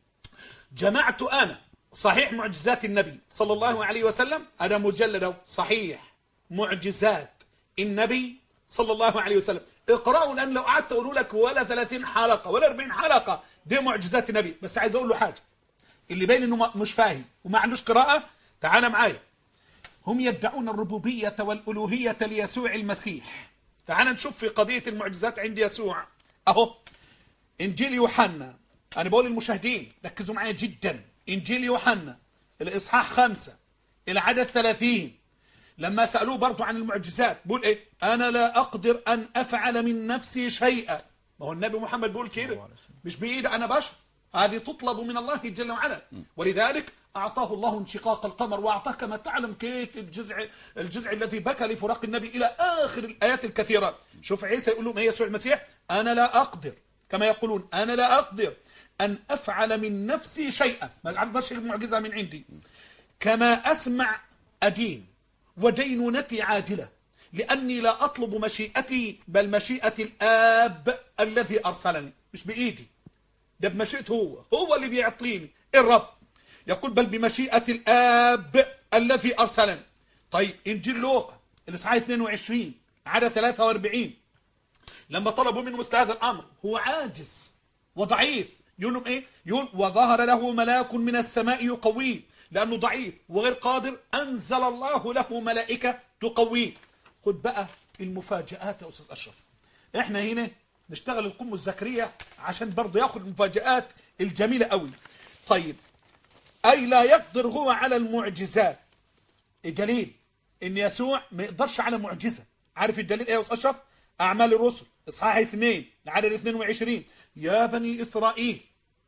جمعت أنا صحيح معجزات النبي صلى الله عليه وسلم أنا مجلد صحيح معجزات النبي صلى الله عليه وسلم اقرأوا لأن لو قعدت أقول لك ولا 30 حلقة ولا 40 حلقة دي معجزات النبي بس عايز أقول له حاجة اللي باين إنه ما- مش فاهم وما عندوش قراءة تعال معايا هم يدعون الربوبية والألوهية ليسوع المسيح تعال نشوف في قضية المعجزات عند يسوع أهو إنجيل يوحنا أنا بقول للمشاهدين ركزوا معايا جدا إنجيل يوحنا الإصحاح خمسة العدد ثلاثين لما سألوه برضو عن المعجزات بيقول إيه أنا لا أقدر أن أفعل من نفسي شيئا ما هو النبي محمد بيقول كده مش بإيدي أنا بشر هذه تطلب من الله جل وعلا ولذلك أعطاه الله انشقاق القمر وأعطاه كما تعلم كيت الجزع الجزع الذي بكى لفراق النبي إلى آخر الآيات الكثيرة شوف عيسى يقول لهم إيه يسوع المسيح أنا لا أقدر كما يقولون أنا لا أقدر أن أفعل من نفسي شيئا ما عندناش المعجزة من عندي كما أسمع أدين ودينونتي عاجلة لأني لا أطلب مشيئتي بل مشيئة الآب الذي أرسلني مش بإيدي ده بمشيئته هو هو اللي بيعطيني الرب يقول بل بمشيئة الآب الذي أرسلني طيب إنجيل لوقا الإصحاح 22 عدد 43 لما طلبوا منه مثل هذا الأمر هو عاجز وضعيف يقول لهم إيه يقول وظهر له ملاك من السماء يقويه لأنه ضعيف وغير قادر أنزل الله له ملائكة تقويه خد بقى المفاجآت يا أستاذ أشرف إحنا هنا نشتغل القم الزكرية عشان برضه ياخد المفاجآت الجميلة قوي طيب أي لا يقدر هو على المعجزات الدليل ان يسوع ما يقدرش على معجزه عارف الدليل ايه يا استاذ اشرف اعمال الرسل اصحاح 2 العدد 22 يا بني اسرائيل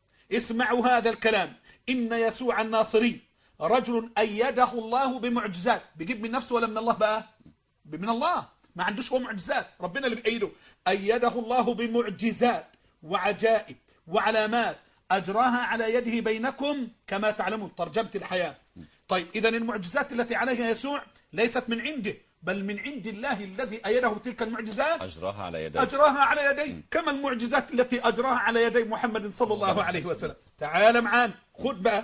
اسمعوا هذا الكلام ان يسوع الناصري رجل ايده الله بمعجزات بيجيب من نفسه ولا من الله بقى من الله ما عندوش هو معجزات ربنا اللي بيأيده أيده الله بمعجزات وعجائب وعلامات أجراها على يده بينكم كما تعلمون ترجمة الحياة طيب إذا المعجزات التي عليها يسوع ليست من عنده بل من عند الله الذي أيده بتلك المعجزات أجراها على يديه أجراها على يدي كما المعجزات التي أجراها على يدي محمد صلى الله عليه وسلم تعال معانا خد بقى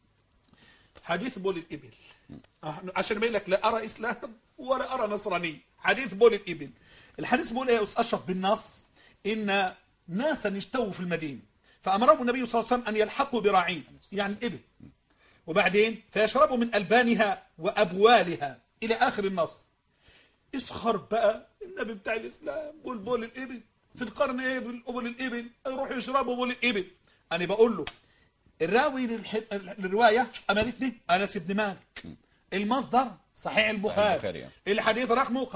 حديث بول الإبل آه، عشان أبين لك لا أرى إسلام ولا أرى نصراني حديث بول الإبل الحديث بيقول إيه يا أستاذ أشرف بالنص إن ناسا اشتووا في المدينة فأمرهم النبي صلى الله عليه وسلم أن يلحقوا براعين يعني الإبل وبعدين فيشربوا من ألبانها وأبوالها إلى آخر النص اسخر بقى النبي بتاع الاسلام والبول الابل في القرن ايه بول الابل يروحوا يشربوا بول الابل انا بقول له الراوي للح... للروايه امانتني انس بن مالك المصدر صحيح البخاري البخاري. الحديث رقمه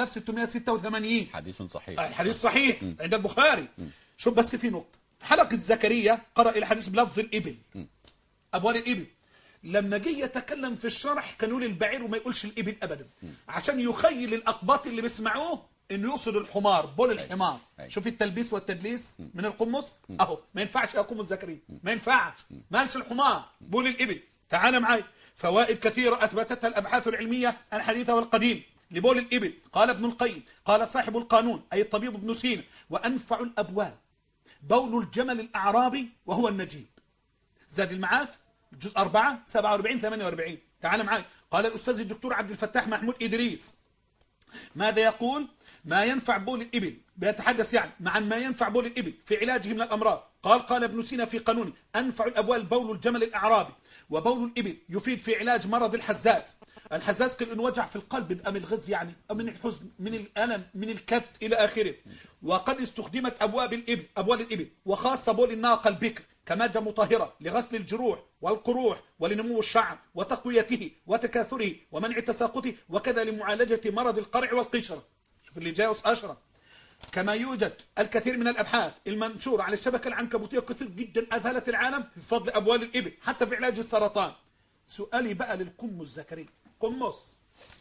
5686 حديث صحيح الحديث صحيح عند البخاري شوف بس في نقطه في حلقه زكريا قرأ الحديث بلفظ الابل ابوال الابل لما جه يتكلم في الشرح كان يقول البعير وما يقولش الابل ابدا عشان يخيل الاقباط اللي بيسمعوه انه يقصد الحمار بول الحمار أيوة. شوف التلبيس والتدليس من القمص اهو ما ينفعش يا قمص زكريا ما ينفعش ما قالش الحمار بول الابل تعال معاي فوائد كثيرة أثبتتها الأبحاث العلمية الحديثة والقديم لبول الإبل قال ابن القيم قال صاحب القانون أي الطبيب ابن سينا وأنفع الأبوال بول الجمل الأعرابي وهو النجيب زاد المعاد الجزء 4 47 48 تعال معي قال الأستاذ الدكتور عبد الفتاح محمود إدريس ماذا يقول ما ينفع بول الإبل بيتحدث يعني مع ما ينفع بول الإبل في علاجه من الأمراض قال قال ابن سينا في قانونه أنفع الأبوال بول الجمل الأعرابي وبول الإبل يفيد في علاج مرض الحزاز الحزاز قال إنه وجع في القلب بيبقى من الغز يعني أو من الحزن من الألم من الكبت إلى آخره وقد استخدمت أبواب الإبل أبوال الإبل وخاصة بول الناقة البكر كمادة مطهرة لغسل الجروح والقروح ولنمو الشعر وتقويته وتكاثره ومنع تساقطه وكذا لمعالجة مرض القرع والقشرة شوف اللي جاي أشرة كما يوجد الكثير من الابحاث المنشوره على الشبكه العنكبوتيه كثير جدا اذهلت العالم بفضل ابوال الابل حتى في علاج السرطان سؤالي بقى للقمص زكريا قمص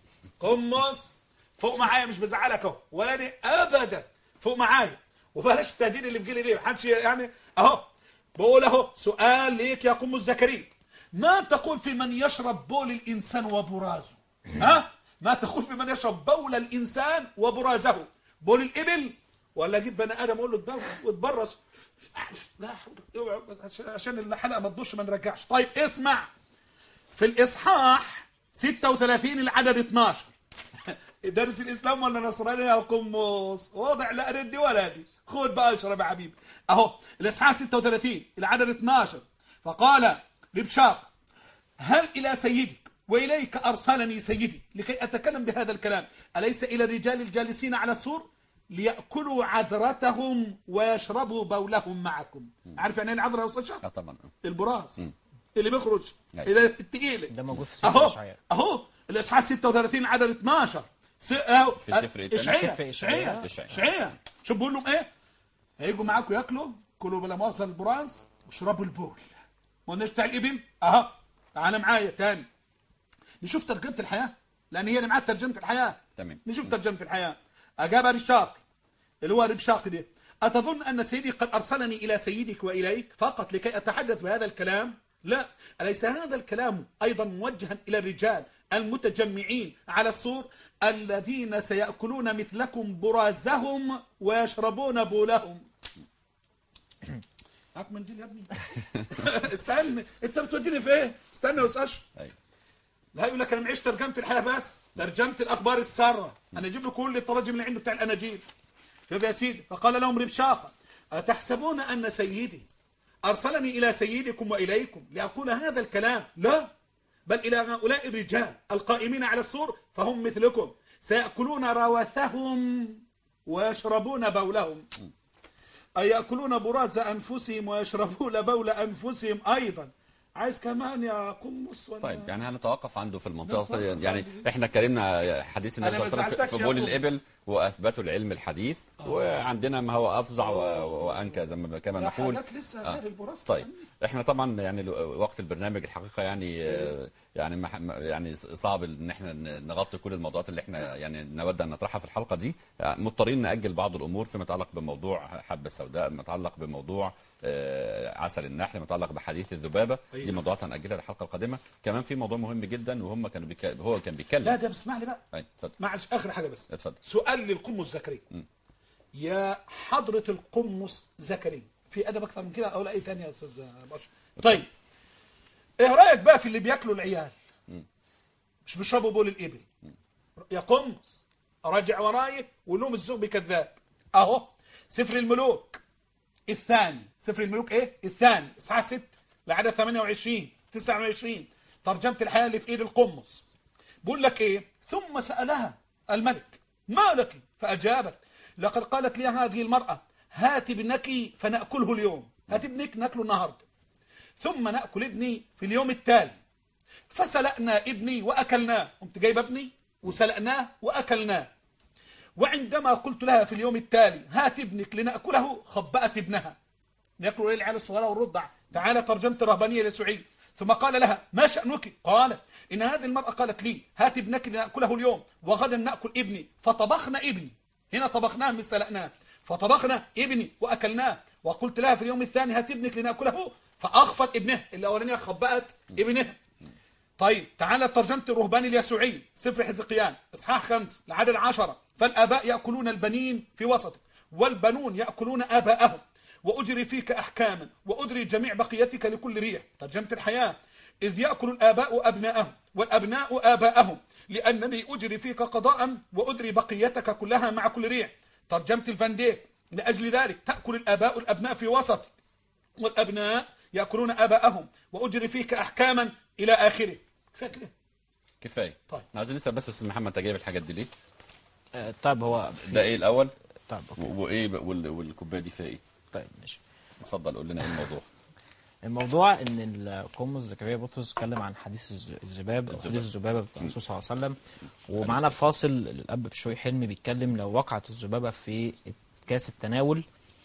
قمص فوق معايا مش بزعلك اهو ولا دي ابدا فوق معايا وبلاش التهديد اللي بيجي لي ليه محدش يعني اهو بقول اهو سؤال ليك يا قمص زكريا ما تقول في من يشرب بول الانسان وبرازه ها ما تقول في من يشرب بول الانسان وبرازه بول الابل ولا اجيب بني ادم اقول له اتبول واتبرز لا حول اوعى عشان- عشان الحلقه ما تضوش ما نرجعش طيب اسمع في الاصحاح 36 العدد 12 درس الاسلام ولا نصراني يا قمص وضع لا ردي ولا دي خد بقى اشرب يا حبيبي اهو الاصحاح 36 العدد 12 فقال لبشاق هل إلى سيدك وإليك أرسلني سيدي لكي أتكلم بهذا الكلام أليس إلى الرجال الجالسين على السور ليأكلوا عذرتهم ويشربوا بولهم معكم عارف يعني ايه العذرة يا أستاذ شرف؟ اه طبعا البراز اللي بيخرج أيوة. إلى التقيلة ده موجود في سفر أهو إشعياء. أهو الإصحاح 36 عدد 12 في أهو في سفر إيه تاني؟ إشعياء في إشعياء إشعياء. إشعياء شوف بيقول لهم إيه؟ هيجوا معاكم ياكلوا كلوا بلا مؤاخذة البراز واشربوا البول ما قلناش بتاع الإبل أهو تعالى معايا تاني نشوف ترجمة الحياة لأن هي اللي معاها ترجمة الحياة تمام. نشوف ترجمة الحياة أجاب ربشاق اللي هو ربشاق ده أتظن أن سيدي قد أرسلني إلى سيدك وإليك فقط لكي أتحدث بهذا الكلام لا أليس هذا الكلام أيضا موجها إلى الرجال المتجمعين على السور الذين سيأكلون مثلكم برازهم ويشربون بولهم معاك منديل يا ابني استنى انت بتوديني في ايه استنى يا استاذ أيوة. لا يقول لك انا معيش ترجمه الحياه بس ترجمه الاخبار الساره انا اجيب له كل التراجم اللي عنده بتاع الاناجيل شوف يا سيدي فقال لهم ربشاقه اتحسبون ان سيدي ارسلني الى سيدكم واليكم لاقول هذا الكلام لا بل الى هؤلاء الرجال القائمين على السور فهم مثلكم سياكلون روثهم ويشربون بولهم أي يأكلون براز أنفسهم ويشربون بول أنفسهم أيضا عايز كمان يا قمص ولا طيب يعني هنتوقف عنده في المنطقه نتوقف يعني عنده. احنا اتكلمنا حديث النبي أنا صلى ما الله عليه وسلم زعلتكش في يا بول أخو. الابل واثبتوا العلم الحديث وعندنا ما هو افظع و- وانكى زي ما كما لا نقول حاجات لسه آه. غير البراز طيب احنا طبعا يعني لو- وقت البرنامج الحقيقه يعني آه، يعني ما- ما- يعني صعب ان احنا ن- نغطي كل الموضوعات اللي احنا يعني نود ان نطرحها في الحلقه دي آه، مضطرين ناجل بعض الامور فيما يتعلق بموضوع حبه السوداء فيما يتعلق بموضوع آه، عسل النحل فيما يتعلق بحديث الذبابه دي موضوعات هنأجلها للحلقه القادمه كمان في موضوع مهم جدا وهم كانوا بيك... هو كان بيتكلم لا ده اسمع لي بقى أي، اتفضل معلش آخر حاجة بس اتفضل سؤال للقمص زكريا يا حضرة القمص زكريا في أدب أكثر من كده أو لا أي تاني يا أستاذ باشا طيب إيه رأيك بقى في اللي بياكلوا العيال مش بيشربوا بول الإبل يا قمص راجع وراي ولوم الزوج بكذاب أهو سفر الملوك الثاني سفر الملوك ايه الثاني اصحاح 6 لعدد 28 29 ترجمه الحياه اللي في ايد القمص بيقول لك ايه ثم سالها الملك ما لك فاجابت لقد قالت لي هذه المراه هات ابنك فناكله اليوم هات ابنك ناكله النهارده ثم ناكل ابني في اليوم التالي فسلقنا ابني واكلناه قمت جايب ابني وسلقناه واكلناه وعندما قلت لها في اليوم التالي هات ابنك لنأكله خبأت ابنها ناكلوا ايه العيال الصغيره والرضع تعالى ترجمت رهبانيه لسعيد ثم قال لها ما شأنك قالت إن هذه المرأة قالت لي هات ابنك لنأكله اليوم وغدا نأكل ابني فطبخنا ابني هنا طبخناه مش سلقناه فطبخنا ابني وأكلناه وقلت لها في اليوم الثاني هات ابنك لنأكله فأخفت ابنها الأولانية خبأت ابنها طيب تعالى ترجمة الرهبان اليسوعي سفر حزقيان اصحاح خمس العدد عشرة فالآباء يأكلون البنين في وسطك والبنون يأكلون آباءهم وأجري فيك أحكاما وأدري جميع بقيتك لكل ريح ترجمة الحياة إذ يأكل الآباء أبناءهم والأبناء آباءهم لأنني أجري فيك قضاء وأدري بقيتك كلها مع كل ريح ترجمة الفانديك لأجل ذلك تأكل الآباء الأبناء في وسطك والأبناء يأكلون آباءهم وأجري فيك أحكاما إلى آخره كفاية كده كفايه طيب. عايزين نسال بس استاذ محمد انت جايب الحاجات دي ليه؟ آه، طيب هو في- ده ايه الاول؟ طيب أوكي. و- وايه بقى- وال- والكوبايه دي فيها ايه؟ طيب ماشي اتفضل قول لنا ايه الموضوع؟ الموضوع ان القمص زكريا بطرس اتكلم عن حديث الز- الذباب او حديث الذبابه بتاع الرسول صلى الله عليه وسلم ومعانا فاصل الاب بشوي حلمي بيتكلم لو وقعت الذبابه في كاس التناول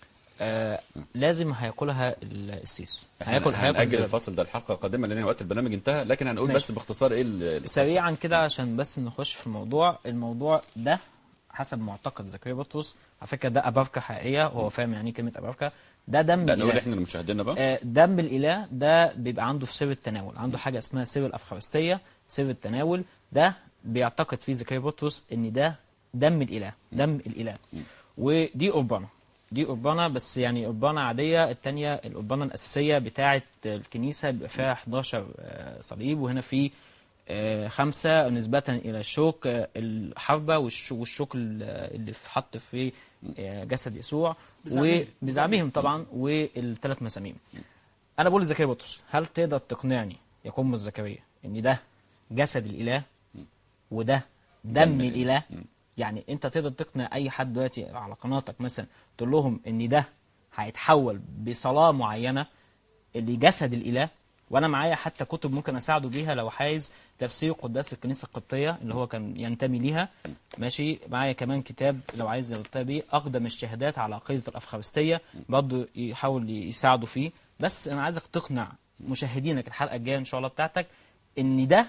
آه لازم هياكلها ال- السيس احنا هياكل هياكل هنأجل الذبابة. الفصل ده الحلقه القادمه لان وقت البرنامج انتهى لكن هنقول ماشي. بس باختصار ايه ال- القصة. سريعا كده عشان بس نخش في الموضوع الموضوع ده حسب معتقد زكريا بطرس على فكره ده ابافكا حقيقيه وهو فاهم يعني ايه كلمه ابافكا ده دم لا نقول الإله. احنا لمشاهدينا بقى آه، دم الاله ده بيبقى عنده في سر التناول عنده حاجه اسمها سر الافخارستيه سر التناول ده بيعتقد فيه زكريا بطرس ان ده دم الاله دم الاله ودي قربانه دي قربانه بس يعني قربانه عاديه الثانيه القربانه الاساسيه بتاعه الكنيسه بيبقى فيها 11 آه، صليب وهنا في آه، خمسة نسبة إلى الشوك آه، الحربة والش- والشوك ال- اللي في حط في آه، جسد يسوع بزعمهم. وبزعمهم طبعا والثلاث مساميم انا بقول لزكريا بطرس هل تقدر تقنعني يا قم زكريا ان ده جسد الاله وده دم الاله يعني انت تقدر تقنع اي حد دلوقتي على قناتك مثلا تقول لهم ان ده هيتحول بصلاه معينه لجسد الاله وانا معايا حتى كتب ممكن اساعده بيها لو عايز تفسير قداس الكنيسه القبطيه اللي هو كان ينتمي ليها ماشي معايا كمان كتاب لو عايز يلتقي بيه اقدم الشهادات على عقيده الافخارستيه برضه يحاول يساعده فيه بس انا عايزك تقنع مشاهدينك الحلقه الجايه ان شاء الله بتاعتك ان ده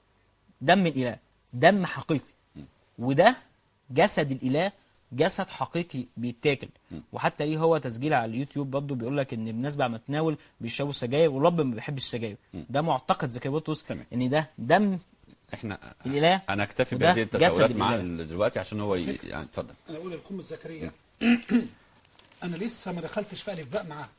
دم الاله دم حقيقي وده جسد الاله جسد حقيقي بيتاكل وحتى ليه هو تسجيل على اليوتيوب برضه بيقول لك ان الناس بعد ما تناول بيشربوا سجاير والرب ما بيحبش السجاير ده معتقد زكريا بطرس تمام. ان ده دم احنا الإله انا اكتفي وده بهذه التساؤلات جسد مع الإله. ال- دلوقتي عشان هو ي... يعني اتفضل انا اقول لكم الزكريا انا لسه ما دخلتش في الف باء معاك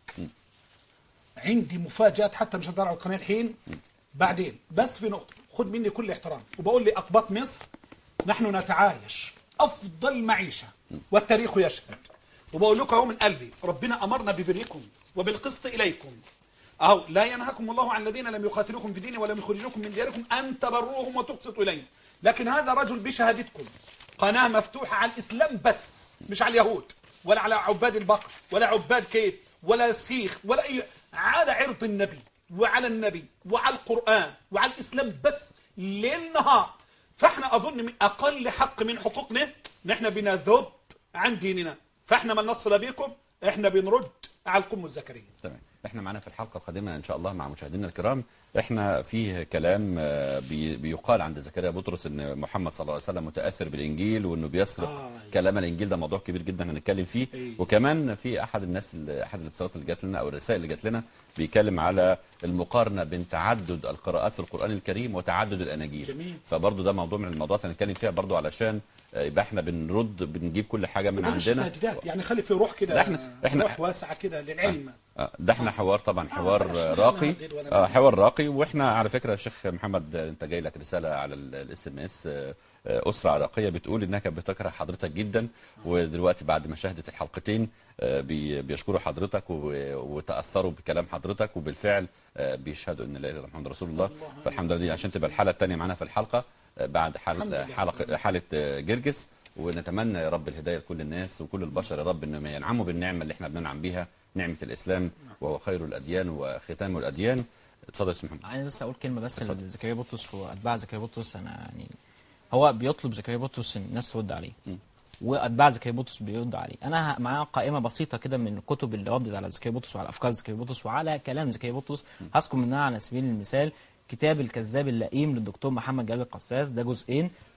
عندي مفاجات حتى مش هدار على القناه الحين بعدين بس في نقطه خد مني كل احترام وبقول لاقباط مصر نحن نتعايش افضل معيشه والتاريخ يشهد وبقول لكم اهو من قلبي ربنا امرنا ببركم وبالقسط اليكم اهو لا ينهاكم الله عن الذين لم يقاتلوكم في ديني ولم يخرجوكم من دياركم ان تبروهم وتقسطوا اليهم لكن هذا رجل بشهادتكم قناه مفتوحه على الاسلام بس مش على اليهود ولا على عباد البقر ولا عباد كيت ولا سيخ ولا اي على عرض النبي وعلى النبي وعلى القران وعلى الاسلام بس ليل نهار فاحنا اظن من اقل حق من حقوقنا نحن بنذب عن ديننا فاحنا ما نصل بكم احنا بنرد على القم الزكريا تمام احنا معانا في الحلقه القادمه ان شاء الله مع مشاهدينا الكرام احنا فيه كلام آه، بي- بيقال عند زكريا بطرس ان محمد صلى الله عليه وسلم متاثر بالانجيل وانه بيسرق آه. كلام الانجيل ده موضوع كبير جدا هنتكلم فيه أيوة. وكمان في احد الناس اللي- احد الاتصالات اللي جات لنا او الرسائل اللي جات لنا بيتكلم على المقارنه بين تعدد القراءات في القران الكريم وتعدد الاناجيل جميل. فبرضه ده موضوع من الموضوعات اللي هنتكلم فيها برضه علشان آه، يبقى احنا بنرد بنجيب كل حاجه من بلاش عندنا تهديدات يعني خلي في روح كده لا، إحنا- إحنا- روح واسعه كده للعلم آه، ده احنا حوار طبعا حوار بلاش آه، نحن راقي نهدد ولا آه، نزيد. حوار راقي واحنا على فكره يا شيخ محمد آه، انت جاي لك رساله على الاس ام اس اسره عراقيه بتقول انها كانت بتكره حضرتك جدا ودلوقتي بعد ما شاهدت الحلقتين آه، بي- بيشكروا حضرتك و- وتاثروا بكلام حضرتك وبالفعل آه، بيشهدوا ان لا اله الا الله محمد رسول الله فالحمد لله عشان تبقى الحلقه الثانيه معانا في الحلقه آه، بعد الحمد حاله لله. حلقه حاله آه، جرجس ونتمنى يا رب الهدايه لكل الناس وكل البشر يا رب انهم ينعموا بالنعمه اللي احنا بننعم بيها نعمه الاسلام وهو خير الاديان وختام الاديان اتفضل يا استاذ محمد عايز بس اقول كلمه بس لزكريا بطرس واتباع زكريا بطرس انا يعني هو بيطلب زكريا بطرس ان الناس ترد عليه واتباع زكريا بطرس بيرد عليه انا ه- معايا قائمه بسيطه كده من الكتب اللي ردت على زكريا بطرس وعلى افكار زكريا بطرس وعلى كلام زكريا بطرس هذكر منها على سبيل المثال كتاب الكذاب اللئيم للدكتور محمد جلال القساس ده جزئين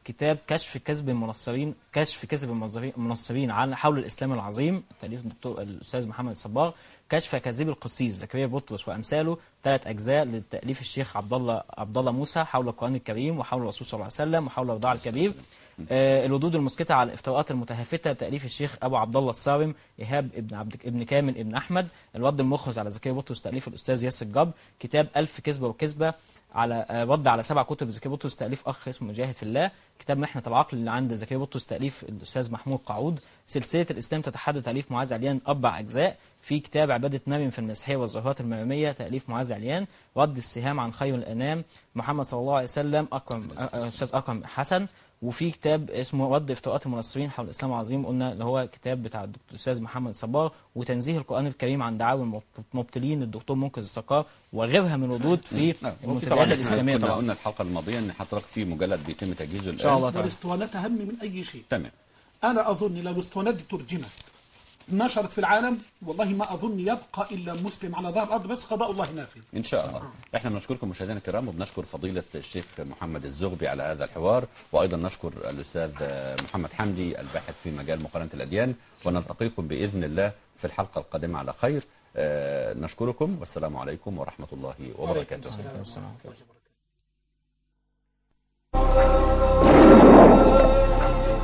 كتاب كشف كذب المنصرين كشف كذب المنظرين- المنصرين عن حول الاسلام العظيم تاليف الدكتور الاستاذ محمد الصباغ كشف كذب القسيس زكريا بطرس وامثاله ثلاث اجزاء لتاليف الشيخ عبد الله عبد الله موسى حول القران الكريم وحول الرسول صلى الله عليه وسلم وحول الرضاع الكبير آه، الردود المسكتة على الافتراءات المتهافته تاليف الشيخ ابو عبد الله الصارم ايهاب ابن عبد ابن كامل ابن احمد الرد المخرج على زكريا بطرس تاليف الاستاذ ياسر جاب كتاب ألف كذبه وكذبه على آه، رد على سبع كتب زكريا بطرس تاليف اخ اسمه مجاهد في الله كتاب محنه العقل اللي عند زكريا بطرس تاليف الاستاذ محمود قعود سلسله الاسلام تتحدى تاليف معاذ عليان اربع اجزاء في كتاب عباده مريم في المسيحيه والظاهرات المريميه تاليف معاذ عليان رد السهام عن خير الانام محمد صلى الله عليه وسلم اكرم آه، آه، استاذ اكرم حسن وفي كتاب اسمه رد افتراءات المنصرين حول الاسلام العظيم قلنا اللي هو كتاب بتاع الدكتور الاستاذ محمد صبار وتنزيه القران الكريم عن دعاوى المبطلين الدكتور منقذ السقار وغيرها من ردود في نعم. وفي المنتديات طبعا الاسلاميه كنا طبعا قلنا الحلقه الماضيه ان حضرتك في مجلد بيتم تجهيزه الان ان شاء الله تعالى والاسطوانات أهم من أي شيء تمام أنا أظن لو الاسطوانات دي ترجمت نشرت في العالم والله ما أظن يبقى إلا مسلم على ظهر الأرض بس قضاء الله نافذ ان شاء الله احنا بنشكركم مشاهدينا الكرام وبنشكر فضيله الشيخ محمد الزغبي على هذا الحوار وايضا نشكر الاستاذ محمد حمدي الباحث في مجال مقارنه الاديان ونلتقيكم باذن الله في الحلقه القادمه على خير آه، نشكركم والسلام عليكم ورحمه الله وبركاته السلام. السلام.